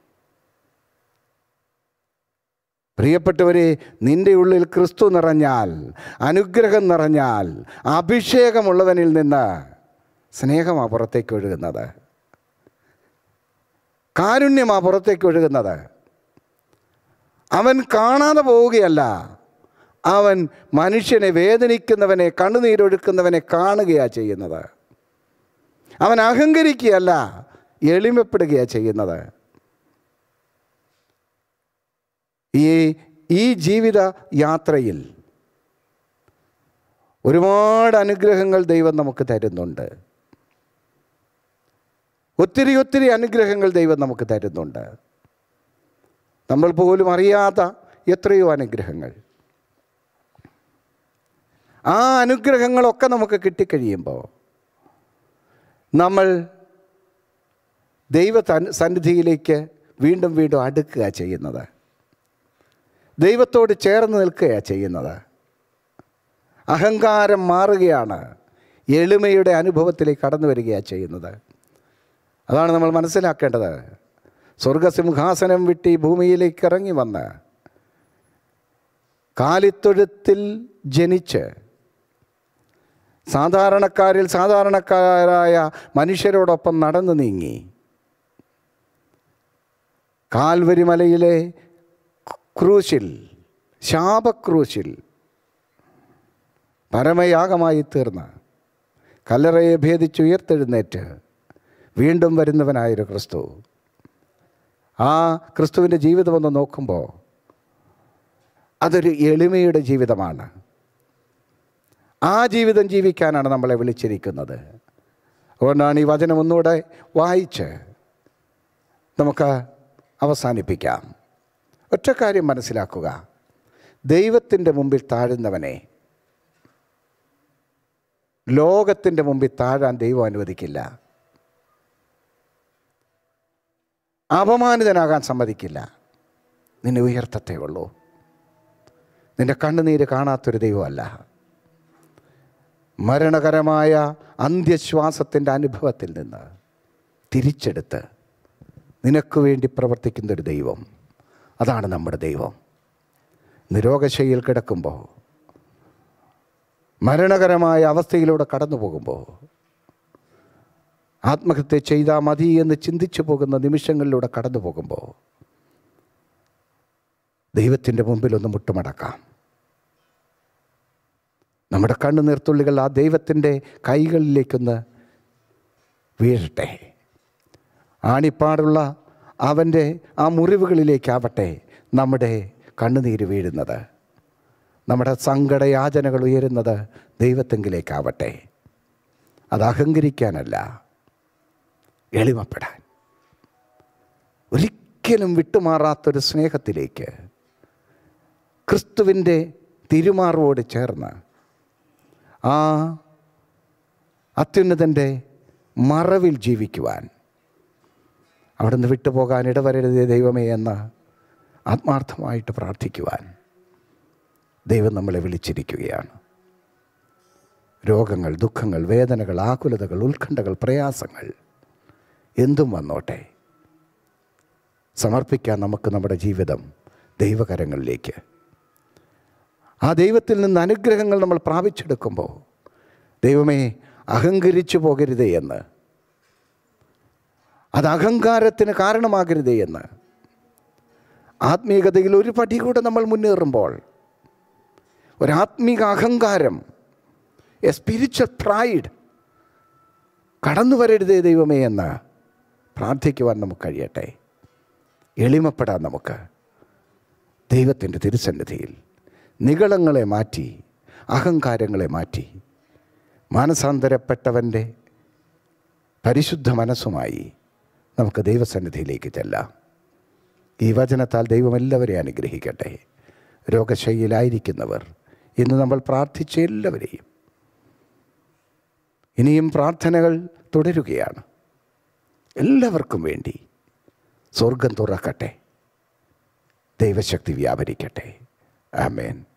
പ്രിയപ്പെട്ടവരെ നിൻ്റെ ഉള്ളിൽ ക്രിസ്തു നിറഞ്ഞാൽ അനുഗ്രഹം നിറഞ്ഞാൽ അഭിഷേകമുള്ളവനിൽ നിന്ന് സ്നേഹമാണ് പുറത്തേക്ക് ഒഴുകുന്നത് കാരുണ്യമാണ് പുറത്തേക്ക് ഒഴുകുന്നത് അവൻ കാണാതെ പോവുകയല്ല അവൻ മനുഷ്യനെ വേദനിക്കുന്നവനെ കണ്ണുനീരൊഴുക്കുന്നവനെ കാണുകയാണ് ചെയ്യുന്നത് അവൻ അഹങ്കരിക്കുകയല്ല എളിമപ്പെടുകയാണ് ചെയ്യുന്നത് ഈ ഈ ജീവിത യാത്രയിൽ ഒരുപാട് അനുഗ്രഹങ്ങൾ ദൈവം നമുക്ക് തരുന്നുണ്ട് ഒത്തിരി ഒത്തിരി അനുഗ്രഹങ്ങൾ ദൈവം നമുക്ക് തരുന്നുണ്ട് നമ്മൾ പോലും അറിയാത്ത എത്രയോ അനുഗ്രഹങ്ങൾ ആ അനുഗ്രഹങ്ങളൊക്കെ നമുക്ക് കിട്ടിക്കഴിയുമ്പോൾ നമ്മൾ ദൈവ തൻ- സന്നിധിയിലേക്ക് വീണ്ടും വീണ്ടും അടുക്കുക ചെയ്യുന്നത് ദൈവത്തോട് ചേർന്ന് നിൽക്കുകയാണ് ചെയ്യുന്നത് അഹങ്കാരം മാറുകയാണ് എളിമയുടെ അനുഭവത്തിലേക്ക് കടന്നു വരികയാണ് ചെയ്യുന്നത് അതാണ് നമ്മൾ മനസ്സിലാക്കേണ്ടത് സ്വർഗസിംഹാസനം വിട്ട് ഈ ഭൂമിയിലേക്ക് ഇറങ്ങി വന്ന് കാലിത്തൊഴുത്തിൽ ജനിച്ച് സാധാരണക്കാരിൽ സാധാരണക്കാരായ മനുഷ്യരോടൊപ്പം നടന്നു നീങ്ങി കാൽവരി മലയിലെ ക്രൂശിൽ ശാപക്രൂശിൽ പരമയാഗമായി തീർന്ന് കല്ലറയെ ഭേദിച്ചുയർത്തെഴുന്നേറ്റ് വീണ്ടും വരുന്നവനായൊരു ക്രിസ്തു ആ ക്രിസ്തുവിൻ്റെ ജീവിതമൊന്ന് നോക്കുമ്പോൾ അതൊരു എളിമയുടെ ജീവിതമാണ് ആ ജീവിതം ജീവിക്കാനാണ് നമ്മളെ വിളിച്ചിരിക്കുന്നത് അതുകൊണ്ടാണ് ഈ വചനം ഒന്നുകൂടെ വായിച്ച് നമുക്ക് അവസാനിപ്പിക്കാം ഒറ്റ കാര്യം മനസ്സിലാക്കുക ദൈവത്തിൻ്റെ മുമ്പിൽ താഴുന്നവനെ ലോകത്തിൻ്റെ മുമ്പിൽ താഴാൻ ദൈവം അനുവദിക്കില്ല അപമാനിതനാകാൻ സമ്മതിക്കില്ല നിന്നെ ഉയർത്തത്തേ ഉള്ളൂ നിന്റെ കണ്ണുനീര് കാണാത്തൊരു ദൈവമല്ല മരണകരമായ അന്ത്യശ്വാസത്തിൻ്റെ അനുഭവത്തിൽ നിന്ന് തിരിച്ചെടുത്ത് നിനക്ക് വേണ്ടി പ്രവർത്തിക്കുന്നൊരു ദൈവം അതാണ് നമ്മുടെ ദൈവം നിരോഗശയിൽ കിടക്കുമ്പോൾ മരണകരമായ അവസ്ഥയിലൂടെ കടന്നു പോകുമ്പോൾ ആത്മഹത്യ ചെയ്താൽ മതി എന്ന് ചിന്തിച്ചു പോകുന്ന നിമിഷങ്ങളിലൂടെ കടന്നു പോകുമ്പോൾ ദൈവത്തിൻ്റെ മുമ്പിൽ ഒന്ന് മുട്ടുമടക്കാം നമ്മുടെ കണ്ണുനീർത്തുള്ളികൾ ആ ദൈവത്തിൻ്റെ കൈകളിലേക്കൊന്ന് വീഴട്ടെ ആണിപ്പാടുള്ള അവൻ്റെ ആ മുറിവുകളിലേക്കാവട്ടെ നമ്മുടെ കണ്ണുനീര് വീഴുന്നത് നമ്മുടെ സങ്കടയാചനകൾ ഉയരുന്നത് ദൈവത്തെങ്കിലേക്കാവട്ടെ അത് അഹങ്കരിക്കാനല്ല എളിമപ്പെടാൻ ഒരിക്കലും വിട്ടുമാറാത്തൊരു സ്നേഹത്തിലേക്ക് ക്രിസ്തുവിൻ്റെ തിരുമാർവോട് ചേർന്ന് ആ അത്യുന്നതൻ്റെ മറവിൽ ജീവിക്കുവാൻ അവിടുന്ന് വിട്ടുപോകാൻ ഇടവരരുതേ ദൈവമേ എന്ന് ആത്മാർത്ഥമായിട്ട് പ്രാർത്ഥിക്കുവാൻ ദൈവം നമ്മളെ വിളിച്ചിരിക്കുകയാണ് രോഗങ്ങൾ ദുഃഖങ്ങൾ വേദനകൾ ആകുലതകൾ ഉത്കണ്ഠകൾ പ്രയാസങ്ങൾ എന്തും വന്നോട്ടെ സമർപ്പിക്കാൻ നമുക്ക് നമ്മുടെ ജീവിതം ദൈവകരങ്ങളിലേക്ക് ആ ദൈവത്തിൽ നിന്ന് അനുഗ്രഹങ്ങൾ നമ്മൾ പ്രാപിച്ചെടുക്കുമ്പോൾ ദൈവമേ അഹങ്കരിച്ചു പോകരുതേ എന്ന് അത് അഹങ്കാരത്തിന് കാരണമാകരുതേ എന്ന് ആത്മീയതയിൽ ഒരു പടി കൂടെ നമ്മൾ മുന്നേറുമ്പോൾ ഒരാത്മീക അഹങ്കാരം എ സ്പിരിച്വൽ പ്രൈഡ് കടന്നു വരരുതേ ദൈവമേ എന്ന് പ്രാർത്ഥിക്കുവാൻ നമുക്ക് കഴിയട്ടെ എളിമപ്പെടാൻ നമുക്ക് ദൈവത്തിൻ്റെ തിരുസന്നിധിയിൽ നികളങ്ങളെ മാറ്റി അഹങ്കാരങ്ങളെ മാറ്റി മാനസാന്തരപ്പെട്ടവൻ്റെ പരിശുദ്ധ മനസ്സുമായി നമുക്ക് ദൈവസന്നിധിയിലേക്ക് ചെല്ലാം ഈ വചനത്താൽ ദൈവം എല്ലാവരെയും അനുഗ്രഹിക്കട്ടെ രോഗശൈലിയിലായിരിക്കുന്നവർ ഇന്ന് നമ്മൾ പ്രാർത്ഥിച്ച എല്ലാവരെയും ഇനിയും പ്രാർത്ഥനകൾ തുടരുകയാണ് എല്ലാവർക്കും വേണ്ടി സ്വർഗം തുറക്കട്ടെ ദൈവശക്തി വ്യാപരിക്കട്ടെ ആമേൻ